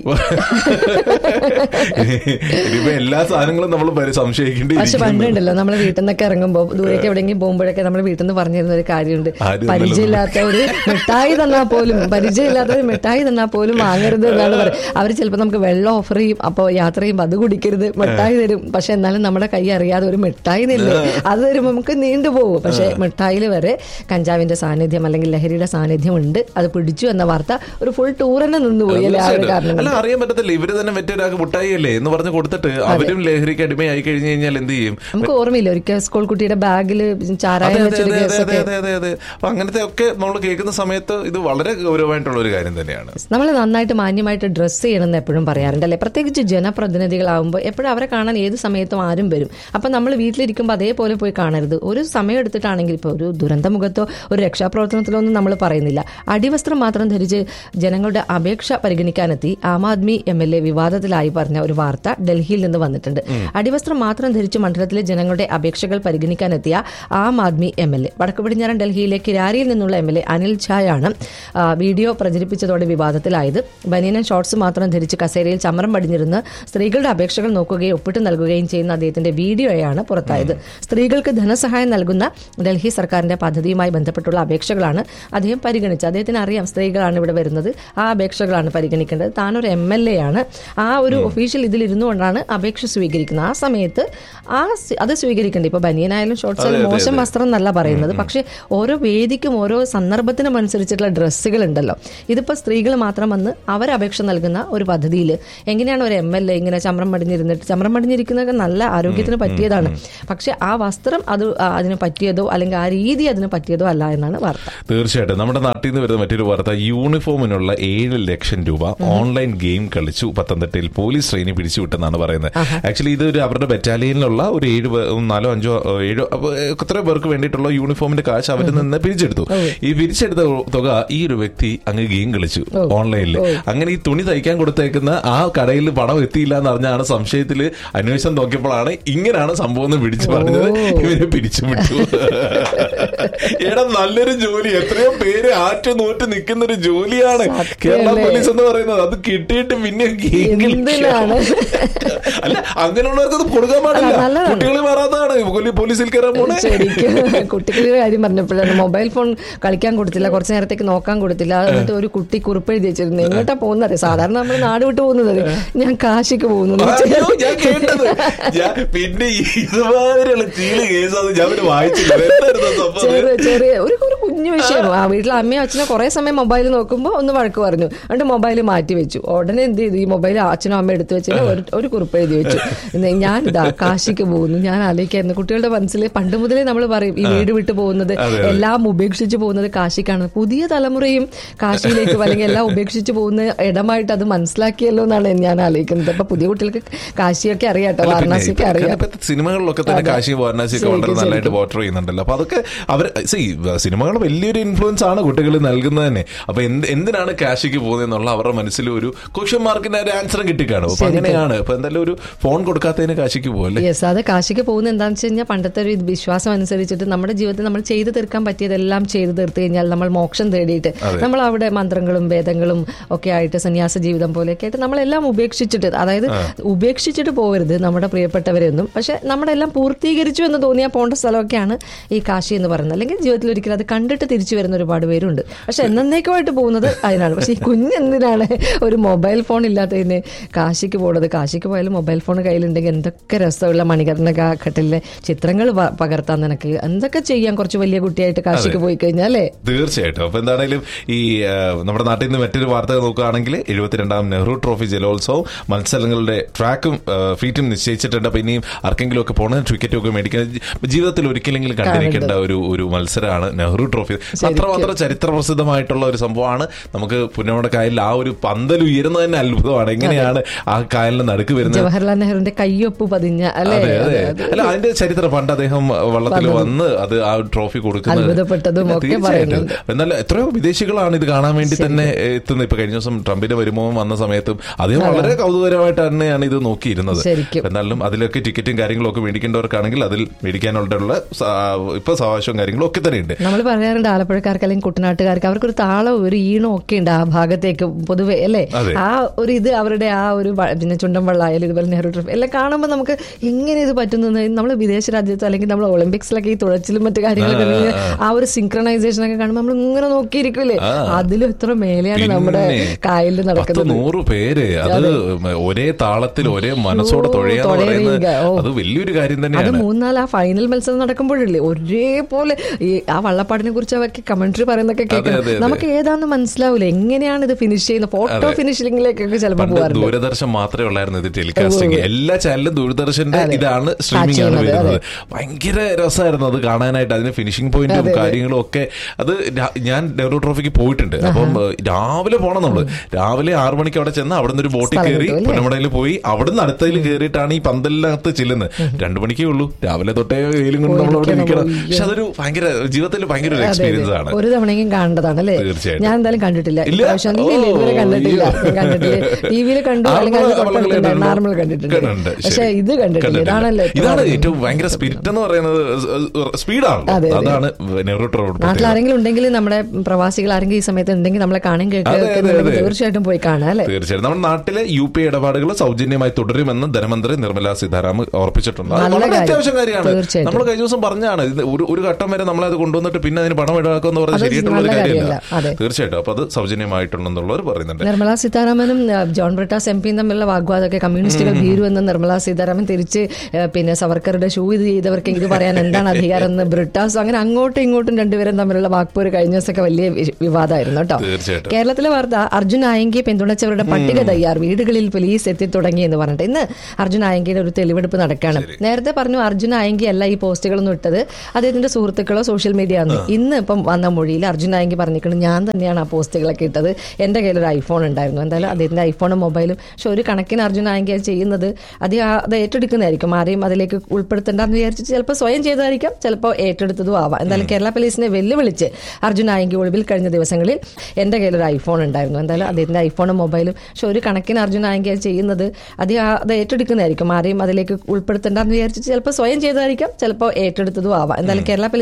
ഇനിയിപ്പോ എല്ലാ സാധനങ്ങളും നമ്മൾ സംശയിക്കേണ്ടി പക്ഷെ പണ്ടുണ്ടല്ലോ നമ്മൾ വീട്ടിൽ നിന്നൊക്കെ ഇറങ്ങുമ്പോൾ ദൂരേക്ക് എവിടെയെങ്കിലും പോകുമ്പോഴൊക്കെ നമ്മൾ വീട്ടിൽ നിന്ന് പറഞ്ഞിരുന്ന ഒരു കാര്യമുണ്ട് ആരും പരിചയമില്ലാത്ത ഒരു മിഠായി തന്നാൽ പോലും പരിചയമില്ലാത്ത ഒരു മിഠായി തന്നാൽ പോലും വാങ്ങരുത് എന്നാണ് പറയുന്നത് അവർ ചിലപ്പോൾ നമുക്ക് വെള്ളം ഓഫർ ചെയ്യും അപ്പോൾ യാത്ര ചെയ്യുമ്പോൾ അത് കുടിക്കരുത് മിഠായി തരും പക്ഷെ എന്നാലും നമ്മുടെ കൈ അറിയാതെ ഒരു മിഠായി നില്ലേ അത് തരുമ്പോൾ നമുക്ക് നീണ്ടുപോകും പക്ഷെ മിഠായിൽ വരെ കഞ്ചാവിന്റെ സാന്നിധ്യം അല്ലെങ്കിൽ ലഹരിയുടെ സാന്നിധ്യം ഉണ്ട് അത് പിടിച്ചു എന്ന വാർത്ത ഒരു ഫുൾ ടൂർ തന്നെ നിന്നുപോയി അല്ലെ ആ ഒരു കാരണം അല്ല അറിയാൻ പറ്റത്തില്ല ഇവര് തന്നെ മറ്റൊരാൾക്ക് മുട്ടായി അല്ലേ എന്ന് പറഞ്ഞ് കൊടുത്തിട്ട് അവരും ലഹരിക്ക് അടിമയായി കഴിഞ്ഞു കഴിഞ്ഞാൽ എന്ത് ചെയ്യും നമുക്ക് ഓർമ്മയില്ല ഒരിക്കൽ സ്കൂൾ കുട്ടിയുടെ ബാഗിൽ അതെ ചാരായം അതെ വെച്ചൊരു അതെ അതെ കേസൊക്കെ അതെ അതെ അതെ അപ്പൊ അങ്ങനത്തെ ഒക്കെ നമ്മൾ കേൾക്കുന്ന സമയത്ത് ഇത് വളരെ ഗൗരവമായിട്ടുള്ള ഒരു കാര്യം തന്നെയാണ് നമ്മൾ നന്നായിട്ട് മാന്യമായിട്ട് ഡ്രസ്സ് ചെയ്യണമെന്ന് എപ്പോഴും പറയാറുണ്ട് അല്ലേ പ്രത്യേകിച്ച് ജനപ്രതിനിധികളാവുമ്പോൾ എപ്പോഴും അവരെ കാണാൻ ഏത് സമയത്തും ആരും വരും അപ്പം നമ്മൾ വീട്ടിലിരിക്കുമ്പോൾ അതേപോലെ പോയി കാണരുത് ഒരു സമയം എടുത്തിട്ടാണെങ്കിൽ ഇപ്പോൾ ഒരു ദുരന്തമുഖത്തോ ഒരു രക്ഷാപ്രവർത്തനത്തിലോ ഒന്നും നമ്മൾ പറയുന്നില്ല അടിവസ്ത്രം മാത്രം ധരിച്ച് ജനങ്ങളുടെ അപേക്ഷ പരിഗണിക്കാനെത്തി Aam Aadmi M L A വിവാദത്തിലായി പറഞ്ഞ ഒരു വാർത്ത ഡൽഹിയിൽ നിന്ന് വന്നിട്ടുണ്ട് അടിവസ്ത്രം മാത്രം ധരിച്ച് മണ്ഡലത്തിലെ ജനങ്ങളുടെ അപേക്ഷകൾ പരിഗണിക്കാനെത്തിയ Aam Aadmi M L A വടക്കു പടിഞ്ഞാറൻ ഡൽഹിയിലെ കിരാരിയിൽ നിന്നുള്ള എം എൽ എ അനിൽ ഝായാണ് ആ, വീഡിയോ പ്രചരിപ്പിച്ചതോടെ വിവാദത്തിലായത് ബനിയനും ഷോർട്സ് മാത്രം ധരിച്ച് കസേരയിൽ ചമരം പടിഞ്ഞിരുന്ന് സ്ത്രീകളുടെ അപേക്ഷകൾ നോക്കുകയും ഒപ്പിട്ട് നൽകുകയും ചെയ്യുന്ന അദ്ദേഹത്തിന്റെ വീഡിയോയാണ് പുറത്തായത് സ്ത്രീകൾക്ക് ധനസഹായം നൽകുന്ന ഡൽഹി സർക്കാരിന്റെ പദ്ധതിയുമായി ബന്ധപ്പെട്ടുള്ള അപേക്ഷകളാണ് അദ്ദേഹം പരിഗണിച്ചത് അദ്ദേഹത്തിന് അറിയാം സ്ത്രീകളാണ് ഇവിടെ വരുന്നത് ആ അപേക്ഷകളാണ് പരിഗണിക്കേണ്ടത് താനൊരു എം എൽ എ ആണ് ആ ഒരു ഒഫീഷ്യൽ ഇതിൽ ഇരുന്നുകൊണ്ടാണ് അപേക്ഷ സ്വീകരിക്കുന്നത് ആ സമയത്ത് ആ സ്വീ- അത് സ്വീകരിക്കേണ്ടത് ഇപ്പൊ ബനിയനായാലും ഷോർട്സ് ആയാലും അതെ, മോശം വസ്ത്രം എന്നല്ല പറയുന്നത് പക്ഷെ ഓരോ വേദിക്കും ഓരോ സന്ദർഭത്തിനും അനുസരിച്ചിട്ടുള്ള ഡ്രസ്സുകൾ ഉണ്ടല്ലോ ഇതിപ്പോ സ്ത്രീകൾ മാത്രം വന്ന് അവർ അപേക്ഷ നൽകുന്ന ഒരു പദ്ധതിയിൽ എങ്ങനെയാണ് ഒരു എം എൽ എ ഇങ്ങനെ ചമ്രം പടിഞ്ഞിരുന്നിട്ട് ചമ്രം പടിഞ്ഞിരിക്കുന്നതൊക്കെ നല്ല ആരോഗ്യത്തിന് പറ്റിയതാണ് പക്ഷെ ആ വസ്ത്രം അത് ആ അതിന് പറ്റിയതോ അല്ലെങ്കിൽ ആ രീതി അതിന് പറ്റിയതോ അല്ല എന്നാണ് വാർത്ത തീർച്ചയായിട്ടും നമ്മുടെ നാട്ടിൽ നിന്ന് വരുന്ന മറ്റൊരു വാർത്ത യൂണിഫോമിനുള്ള ഏഴ് ലക്ഷം രൂപ ഓൺലൈൻ ഗെയിം കളിച്ചു പത്തനംതിട്ടയിൽ പോലീസ് ട്രെയിനി പിടിച്ചുവിട്ടെന്നാണ് പറയുന്നത് ആക്ച്വലി ഇത് ഒരു അവരുടെ ബറ്റാലിയനിലുള്ള ഒരു ഏഴ് പേ- നാലോ അഞ്ചോ ഏഹ്, ഏഴോ അപ്പൊ എത്ര പേർക്ക് വേണ്ടിയിട്ടുള്ള യൂണിഫോമിന്റെ കാശ് അവരിൽ നിന്ന് പിരിച്ചെടുത്തു ഈ പിരിച്ചെടുത്ത തുക ഈ ഒരു വ്യക്തി അങ്ങ് ഗെയിം കളിച്ചു ഓൺലൈനിൽ അങ്ങനെ ഈ തുണി തയ്ക്കാൻ കൊടുത്തേക്കുന്ന ആ കടയിൽ പണം എത്തിയില്ല എന്ന് അറിഞ്ഞാണ് സംശയത്തിൽ അന്വേഷണം നോക്കിയപ്പോഴാണ് ഇങ്ങനെയാണ് സംഭവം എന്ന് പിടിച്ചു പറഞ്ഞത് ഇവരെ പിരിച്ചു വിട്ടു എടാ നല്ലൊരു ജോലി എത്രയോ പേര് ആറ്റു നോറ്റ് നിൽക്കുന്ന ഒരു ജോലിയാണ് കേരള പോലീസ് എന്ന് പറയുന്നത് അത് കിട്ടിയിട്ട് പിന്നെ ഗെയിം എന്തിനാണ്? അല്ല അങ്ങനെയുള്ളവർക്ക് അത് കൊടുക്കാൻ പാടില്ല അല്ല, നല്ലതാണ്. കുട്ടികൾ മാറാത്തതാണ് പോലീ- പോലീസിൽ കയറാൻ പോണേ ശരിക്കും കുട്ടികളുടെ കാര്യം പറഞ്ഞപ്പോഴാണ് മൊബൈൽ ഫോൺ കളിക്കാൻ കൊടുത്തില്ല കുറച്ചു നേരത്തേക്ക് നോക്കാൻ കൊടുത്തില്ല എന്നിട്ട് ഒരു കുട്ടി കുറിപ്പ് എഴുതി വെച്ചിരുന്നു എങ്ങോട്ടാ പോകുന്നത് സാധാരണ നമ്മൾ നാട് വിട്ട് പോകുന്നത് ഞാൻ കാശിക്ക് പോകുന്നു അയ്യോ, ഞാൻ കേട്ടത് ഞാൻ പിന്നെ ഈ ഇതുമാതിരിയുള്ള ചീള് കേസ് അത് ഞാൻ പിന്നെ വായിച്ചില്ല എന്തായിരുന്നു സംഭവം ചെറിയ ചെറിയ ഒരു ഒരു കുഞ്ഞു വിഷയം ആ വീട്ടിൽ അമ്മയും അച്ഛനും കുറെ സമയം മൊബൈൽ നോക്കുമ്പോൾ ഒന്ന് വഴക്ക് പറഞ്ഞു എന്നിട്ട് മൊബൈൽ മാറ്റി വെച്ചു ഉടനെ എന്ത് ചെയ്തു ഈ മൊബൈൽ അച്ഛനും അമ്മയും എടുത്തു വെച്ചിട്ട് ഒരു ഒരു കുറിപ്പ് എഴുതി വെച്ചു ഇന്ന് ഞാൻ ഇതാ കാശിക്ക് പോകുന്നു ഞാൻ ആലോചിക്കായിരുന്നു കുട്ടികളുടെ മനസ്സിൽ പണ്ട് മുതലേ നമ്മൾ പറയും ഈ വീട് വിട്ടു പോകുന്നത് അതെ. എല്ലാം ഉപേക്ഷിച്ച് പോകുന്നത് കാശിക്കാണ് പുതിയ തലമുറയും കാശിയിലേക്കും അല്ലെങ്കിൽ എല്ലാം ഉപേക്ഷിച്ച് പോകുന്ന ഇടമായിട്ട് അത് മനസ്സിലാക്കിയല്ലോ എന്നാണ് ഞാൻ ആലോചിക്കുന്നത് അപ്പൊ പുതിയ കുട്ടികൾക്ക് കാശിയൊക്കെ അറിയാട്ടോ അല്ല, പിന്നെ വാരണാസിയൊക്കെ ഇപ്പൊ- അറിയാം ഇപ്പൊ സിനിമകളിലൊക്കെ തന്നെ അതെ. കാശി വാരണാസിയൊക്കെ ശരിക്കും, വളരെ നല്ലതായിട്ട് ശരിക്കും. വോട്ടർ ചെയ്യുന്നുണ്ടല്ലോ അപ്പൊ അതൊക്കെ അവർ സിനിമകൾ വലിയൊരു ഇൻഫ്ലുവൻസ് ആണ് കുട്ടികൾ നൽകുന്നത് തന്നെ അപ്പൊ എന്ത് എന്തിനാണ് കാശിക്ക് പോകുന്നത് എന്നുള്ള അവരുടെ മനസ്സിൽ ഒരു ക്വസ്റ്റ്യൻ മാർക്കിന്റെ ഒരു ആൻസർ കിട്ടിക്കാണും അപ്പൊ ശരിക്കും. അങ്ങനെയാണ് അപ്പൊ എന്തായാലും ഒരു ഫോൺ കൊടുക്കാത്തതിന് കാശിക്ക് പോകല്ലേ യെസ് അത് കാശിക്ക് പോകുന്നത് എന്താണെന്ന് വെച്ച് കഴിഞ്ഞാൽ പണ്ടത്തെ ഒരു വിശ്വാസം അനുസരിച്ചിട്ട് നമ്മുടെ ജീവിതത്തിൽ നമ്മൾ ചെയ്തു തീർക്കാൻ പറ്റിയതെല്ലാം ചെയ്തു തീർത്ത് കഴിഞ്ഞാൽ നമ്മൾ മോക്ഷം തേടിയിട്ട് അതെ. നമ്മൾ അവിടെ മന്ത്രങ്ങളും വേദങ്ങളും ഒക്കെ ആയിട്ട് സന്യാസ ജീവിതം പോലെയൊക്കെ ആയിട്ട് നമ്മളെല്ലാം ഉപേക്ഷിച്ചിട്ട് അതായത് ഉപേക്ഷിച്ചിട്ട് പോകരുത് നമ്മുടെ പ്രിയപ്പെട്ടവരെയൊന്നും പക്ഷെ നമ്മുടെ എല്ലാം പൂർത്തീകരിച്ചു എന്ന് തോന്നിയാൽ പോകേണ്ട സ്ഥലമൊക്കെയാണ് ഈ കാശി എന്ന് പറയുന്നത് അല്ലെങ്കിൽ ജീവിതത്തിൽ ഒരിക്കലും അത് കണ്ടിട്ട് തിരിച്ചു വരുന്ന ഒരുപാട് പേരുണ്ട് പക്ഷെ എന്നേക്കുമായിട്ട് പോകുന്നത് അതിനാണ് പക്ഷെ ഈ കുഞ്ഞെന്തിനാണ് ഒരു മൊബൈൽ ഫോൺ ഇല്ലാത്തതിന് കാശിക്ക് പോകുന്നത് കാശിക്ക് പോയാലും മൊബൈൽ ഫോൺ കയ്യിലുണ്ടെങ്കിൽ എന്തൊക്കെ രസമുള്ള മണികർണ ഘട്ടിലെ ചിത്രങ്ങൾ പ- പകർത്താൻ നിനക്ക് എന്തൊക്കെ ചെയ്യാൻ കുറച്ച് വലിയ കുട്ടിയായിട്ട് കാശിക്ക് പോയി കഴിഞ്ഞാൽ അല്ലേ തീർച്ചയായിട്ടും അപ്പൊ എന്താണെങ്കിലും ഈ ആ, നമ്മുടെ നാട്ടിൽ നിന്ന് മറ്റൊരു വാർത്ത നോക്കുകയാണെങ്കിൽ എഴുപത്തിരണ്ടാം നെഹ്റു ട്രോഫി ജലോത്സവം മത്സരങ്ങളുടെ ട്രാക്കും ആ, ഫീറ്റും നിശ്ചയിച്ചിട്ടുണ്ട് അപ്പൊ ഇനിയും ആർക്കെങ്കിലും ഒക്കെ പോണ ടിക്കറ്റും ഒക്കെ മേടിക്കാൻ ജീവിതത്തിൽ ഒരിക്കലെങ്കിലും കണ്ടിരിക്കേണ്ട ഒരു ഒരു മത്സരമാണ് നെഹ്റു ട്രോഫി അത്രമാത്രം ചരിത്ര പ്രസിദ്ധമായിട്ടുള്ള ഒരു സംഭവമാണ് നമുക്ക് പുന്നമട കായലിൽ ആ ഒരു പന്തൽ ഉയരുന്നത് തന്നെ അത്ഭുതമാണ് എങ്ങനെയാണ് ആ കായലിന് നടുക്ക് വരുന്നത് ജവഹർലാൽ നെഹ്റുവിന്റെ കയ്യൊപ്പ് പതിഞ്ഞ അല്ലേ അതെ അതെ അതെ, അതെ. അല്ല അതിന്റെ ചരിത്രം പണ്ട് അദ്ദേഹം വള്ളത്തിൽ വന്ന് അത് ആ ട്രോഫി കൊടുക്കുന്നത് അത്ഭുതപ്പെട്ടതും ഒക്കെ തീർച്ചയായിട്ടും. പറയുന്നുണ്ട്. എന്നാൽ എത്രയോ വിദേശികളാണ് ഇത് കാണാൻ വേണ്ടി തന്നെ എത്തുന്നത് ഇപ്പൊ കഴിഞ്ഞ ദിവസം ട്രംപിന്റെ വരുമവും വന്ന സമയത്തും അദ്ദേഹം വളരെ കൗതുകരമായിട്ട് തന്നെയാണ് ഇത് നോക്കിയിരുന്നത് ശരിക്കും. എന്നാലും അതിലൊക്കെ ടിക്കറ്റും കാര്യങ്ങളും ഒക്കെ മേടിക്കേണ്ടവർക്കാണെങ്കിൽ അതിൽ മേടിക്കാനുള്ള സ- ഇപ്പൊ സാവകാശവും കാര്യങ്ങളും ഒക്കെ തന്നെ ഉണ്ട് നമ്മൾ പറയാറുണ്ട് ആലപ്പുഴക്കാർക്ക് അല്ലെങ്കിൽ കുട്ടനാട്ടുകാർക്ക് അവർക്കൊരു താളവും ഒരു ഈണവും ഒക്കെ ഉണ്ട് ആ ഭാഗത്തേക്ക് പൊതുവെ അല്ലേ അതെ. ആ ഒരു ഇത് അവരുടെ ആ ഒരു വ- പിന്നെ ചുണ്ടൻ വള്ളായാലും ഇതുപോലെ നെഹ്റു ട്രോഫി എല്ലാം കാണുമ്പോൾ നമുക്ക് എങ്ങനെ ഇത് പറ്റുന്നത് നമ്മൾ വിദേശ രാജ്യത്ത് അല്ലെങ്കിൽ നമ്മൾ ഒളിമ്പിക്സിലൊക്കെ ഈ തുഴച്ചിലും മറ്റു കാര്യങ്ങളൊക്കെ ആ, ഇങ്ങനെ ആ. ആ ഒരു സിങ്ക്രണൈസേഷൻ ഒക്കെ കാണുമ്പോൾ നമ്മൾ ഇങ്ങനെ നോക്കിയിരിക്കൂലേ ആ. അതിലും എത്ര മേലെയാണ് നമ്മുടെ പിന്നെ കായലിൽ പത്ത് നടക്കുന്നത് നൂറ് പേര് അത് ഒരേ താളത്തിൽ ഒരേ മനസ്സോടെ ഓ, തുഴയാന്ന് പറയുന്നത് തുഴയുക, ഓ. അത് വലിയൊരു കാര്യം അത് തന്നെയാണ് മൂന്നാല് ആ ഫൈനൽ മത്സരം നടക്കുമ്പോഴില്ലേ ഒരേപോലെ ഈ ആ വള്ളപ്പാടിനെ കുറിച്ച് അവർക്ക് കമന്ററി പറയുന്നൊക്കെ അതെ, അതെ, കേൾക്കണം അതെ. നമുക്ക് ഏതാന്ന് മനസ്സിലാവില്ല എങ്ങനെയാണ് ഇത് ഫിനിഷ് ചെയ്യുന്നത് ഫോട്ടോ ഫിനിഷിംഗിലേക്കൊക്കെ ചിലപ്പോൾ പണ്ട് പോകാറുണ്ട് ദൂരദർശൻ മാത്രമേ ഉള്ളായിരുന്നു ഇത് ടെലികാസ്റ്റിംഗ് എല്ലാ ചാനലും ദൂരദർശന്റെ അതെ. ഇതാണ് ആ, സ്ട്രീമിംഗ് ആണ് ചെയ്യുന്നത്, വരുന്നത് ഭയങ്കര രസമായിരുന്നു അത് കാണാനായിട്ട് അതിന് ഫിനിഷിംഗ് പോയിന്റും അതെ, അതെ. കാര്യങ്ങളും ഒക്കെ അത് രാ- ഞാൻ നെഹ്റു ട്രോഫിക്ക് പോയിട്ടുണ്ട് അപ്പം ഏഹ്, രാവിലെ പോണം നമ്മള് രാവിലെ ആറു മണിക്ക് അവിടെ ചെന്ന് അവിടെ നിന്ന് ഒരു ബോട്ടിൽ സ്ഥലം കയറി കിട്ടും, അല്ലേ? പുന്നമടയിൽ പോയി അവിടെ നിന്ന് അടുത്തതിൽ കയറിയിട്ടാണ് ഈ പന്തലിനകത്ത് ചെല്ലുന്നത് രണ്ടു മണിക്കേ ഉള്ളൂ രാവിലെ തൊട്ടേ വെയിലും കൊണ്ട് നമ്മൾ അവിടെ പോയിരിക്കണം, നിൽക്കണം അയ്യോ. പക്ഷെ അതൊരു ഭയങ്കര ജീവിതത്തിൽ ഭയങ്കര ഒരു അതെ, എക്സ്പീരിയൻസ് അതെ. ആണ് ഒരു തവണയെങ്കിലും കാണേണ്ടതാണ് അല്ലേ തീർച്ചയായിട്ടും. ഞാൻ എന്തായാലും കണ്ടിട്ടില്ല ഇല്ല? ഇപ്രാവശ്യം ഇല്ല, ഇല്ല, ഇതുവരെ ഓ, കണ്ടിട്ടില്ല അയ്യോ. ഞാൻ കണ്ടിട്ടില്ല ടി വിയിൽ കണ്ടു അല്ലെങ്കിൽ അതിന് ആർമൽ തൊട്ടടുത്തുണ്ട് കണ്ടിട്ടുണ്ടോ? നാർമൽ കണ്ടിട്ടുണ്ട് കണ്ടിട്ടുണ്ട്, ശരി. പക്ഷെ ഇത് കണ്ടിട്ടില്ല കണ്ടിട്ടില്ല. ഇതാണല്ലോ ഏറ്റവും ഇതാണ് ആദ്യം. ഏറ്റവും ഭയങ്കര സ്പിരിറ്റ് എന്ന് പറയുന്നത് സ്പീഡാണല്ലോ അതെ, അതെ. അതാണ് നെഹ്റു ട്രോഡ് നാട്ടിൽ ആരെങ്കിലും ഉണ്ടെങ്കിൽ നമ്മുടെ പ്രവാസികൾ ആരെങ്കിലും ഈ സമയത്ത് ഉണ്ടെങ്കിൽ നമ്മളെ കാണാൻ അതെ, അതെ, കേൾക്കുന്നുണ്ടെങ്കിൽ അതെ. തീർച്ചയായിട്ടും പോയി കാണാം അല്ലേ തീർച്ചയായും നമ്മുടെ നാട്ടിലെ യു പി ഇടപാടുകൾ സൗജന്യമായി തുടരുമെന്ന് ധനമന്ത്രി നിർമ്മല സീതാരാമൻ ഓർപ്പിച്ചിട്ടുണ്ട് അത് നല്ല വളരെ കാര്യം. അത്യാവശ്യം കാര്യമാണ് തീർച്ചയായിട്ടും. നമ്മൾ കഴിഞ്ഞ ദിവസം പറഞ്ഞാണ് ഇത് ഒരു ഒരു ഘട്ടം വരെ നമ്മളത് കൊണ്ടുവന്നിട്ട് പിന്നെ അതിന് പണം ഈടാക്കുമെന്ന് പറഞ്ഞാൽ അത് ശരിയായിട്ടുള്ള ഒരു നല്ല കാര്യമല്ല കാര്യമല്ല. അതെ. തീർച്ചയായിട്ടും അപ്പൊ അത് സൗജന്യമായിട്ടുണ്ടെന്നുള്ളവർ പറയുന്നുണ്ട് നിർമ്മലാ സീതാരാമനും ആ, ജോൺ ബ്രിട്ടാസ് എം പിയും തമ്മിലുള്ള വാഗ്വാദമൊക്കെ കമ്മ്യൂണിസ്റ്റുകൾ ഭീരു എന്ന് നിർമ്മലാ സീതാരാമൻ തിരിച്ച് ആ, പിന്നെ സവർക്കറുടെ ഷൂ ഇത് ചെയ്തവർക്ക് ഇത് പറയാൻ എന്താണ് അധികാരം എന്ന് ബ്രിട്ടാസ് അങ്ങനെ അങ്ങോട്ടും ഇങ്ങോട്ടും രണ്ടുപേരും തമ്മിലുള്ള വാക്പോര് കഴിഞ്ഞ ദിവസമൊക്കെ വലിയ വി- വിവാദമായിരുന്നു കേട്ടോ തീർച്ചയായിട്ടും. കേരളത്തിലെ വാർത്ത അർജുൻ ആയങ്കിയെ പിന്തുണച്ചവരുടെ പട്ടിക തയ്യാർ വീടുകളിൽ പോലീസ് എത്തി തുടങ്ങി എന്ന് പറഞ്ഞിട്ട് ഇന്ന് അർജുൻ ആയങ്കിയുടെ ഒരു തെളിവെടുപ്പ് നടക്കുകയാണ് നേരത്തെ പറഞ്ഞു അർജുൻ ആയങ്കി അല്ല ഈ പോസ്റ്റുകളൊന്നും ഇട്ടത് അദ്ദേഹത്തിന്റെ സുഹൃത്തുക്കളോ സോഷ്യൽ മീഡിയ ആണ് ഇന്ന് ഇപ്പം വന്ന മൊഴിയിൽ അർജുൻ ആയങ്കി പറഞ്ഞിരിക്കുന്നത് ഞാൻ തന്നെയാണ് ആ പോസ്റ്റുകളൊക്കെ ഇട്ടത് എന്റെ കയ്യിൽ ഒരു ഐഫോൺ ഉണ്ടായിരുന്നു എന്തായാലും അദ്ദേഹത്തിന്റെ ഐഫോണും മൊബൈലും പക്ഷെ ഒരു കണക്കിന് അർജുൻ ആയങ്കി അത് ചെയ്യുന്നത് അത് ആ- അത് ഏറ്റെടുക്കുന്നതായിരിക്കും ആരെയും അതിലേക്ക് ഉൾപ്പെടുത്തേണ്ടെന്ന് വിചാരിച്ചിട്ട് ചിലപ്പോൾ സ്വയം ചെയ്തതായിരിക്കാം ചിലപ്പോൾ ഏറ്റെടുത്തതും ആവാം എന്തായാലും കേരള പോലീസിനെ വെല്ലുവിളിച്ച് അർജുൻ ആയങ്കി ഒളിവിൽ കഴിഞ്ഞ ദിവസങ്ങളിൽ എന്റെ കയ്യിൽ ഒരു ഐഫോൺ ഉണ്ടായിരുന്നു എന്തായാലും അദ്ദേഹത്തിന്റെ ഐഫോണും മൊബൈലും പക്ഷെ ഒരു കണക്കിന് അർജുൻ ആയങ്കി അത് ചെയ്യുന്നത് അത് ആ- അത് ഏറ്റെടുക്കുന്നതായിരിക്കും ആരെയും അതിലേക്ക് ഉൾപ്പെടുത്തേണ്ടെന്ന് വിചാരിച്ചിട്ട് ചിലപ്പോൾ സ്വയം ചെയ്തതായിരിക്കാം ചിലപ്പോൾ ഏറ്റെടുത്തതും ആവാം എന്തായാലും കേരള പോലീസ്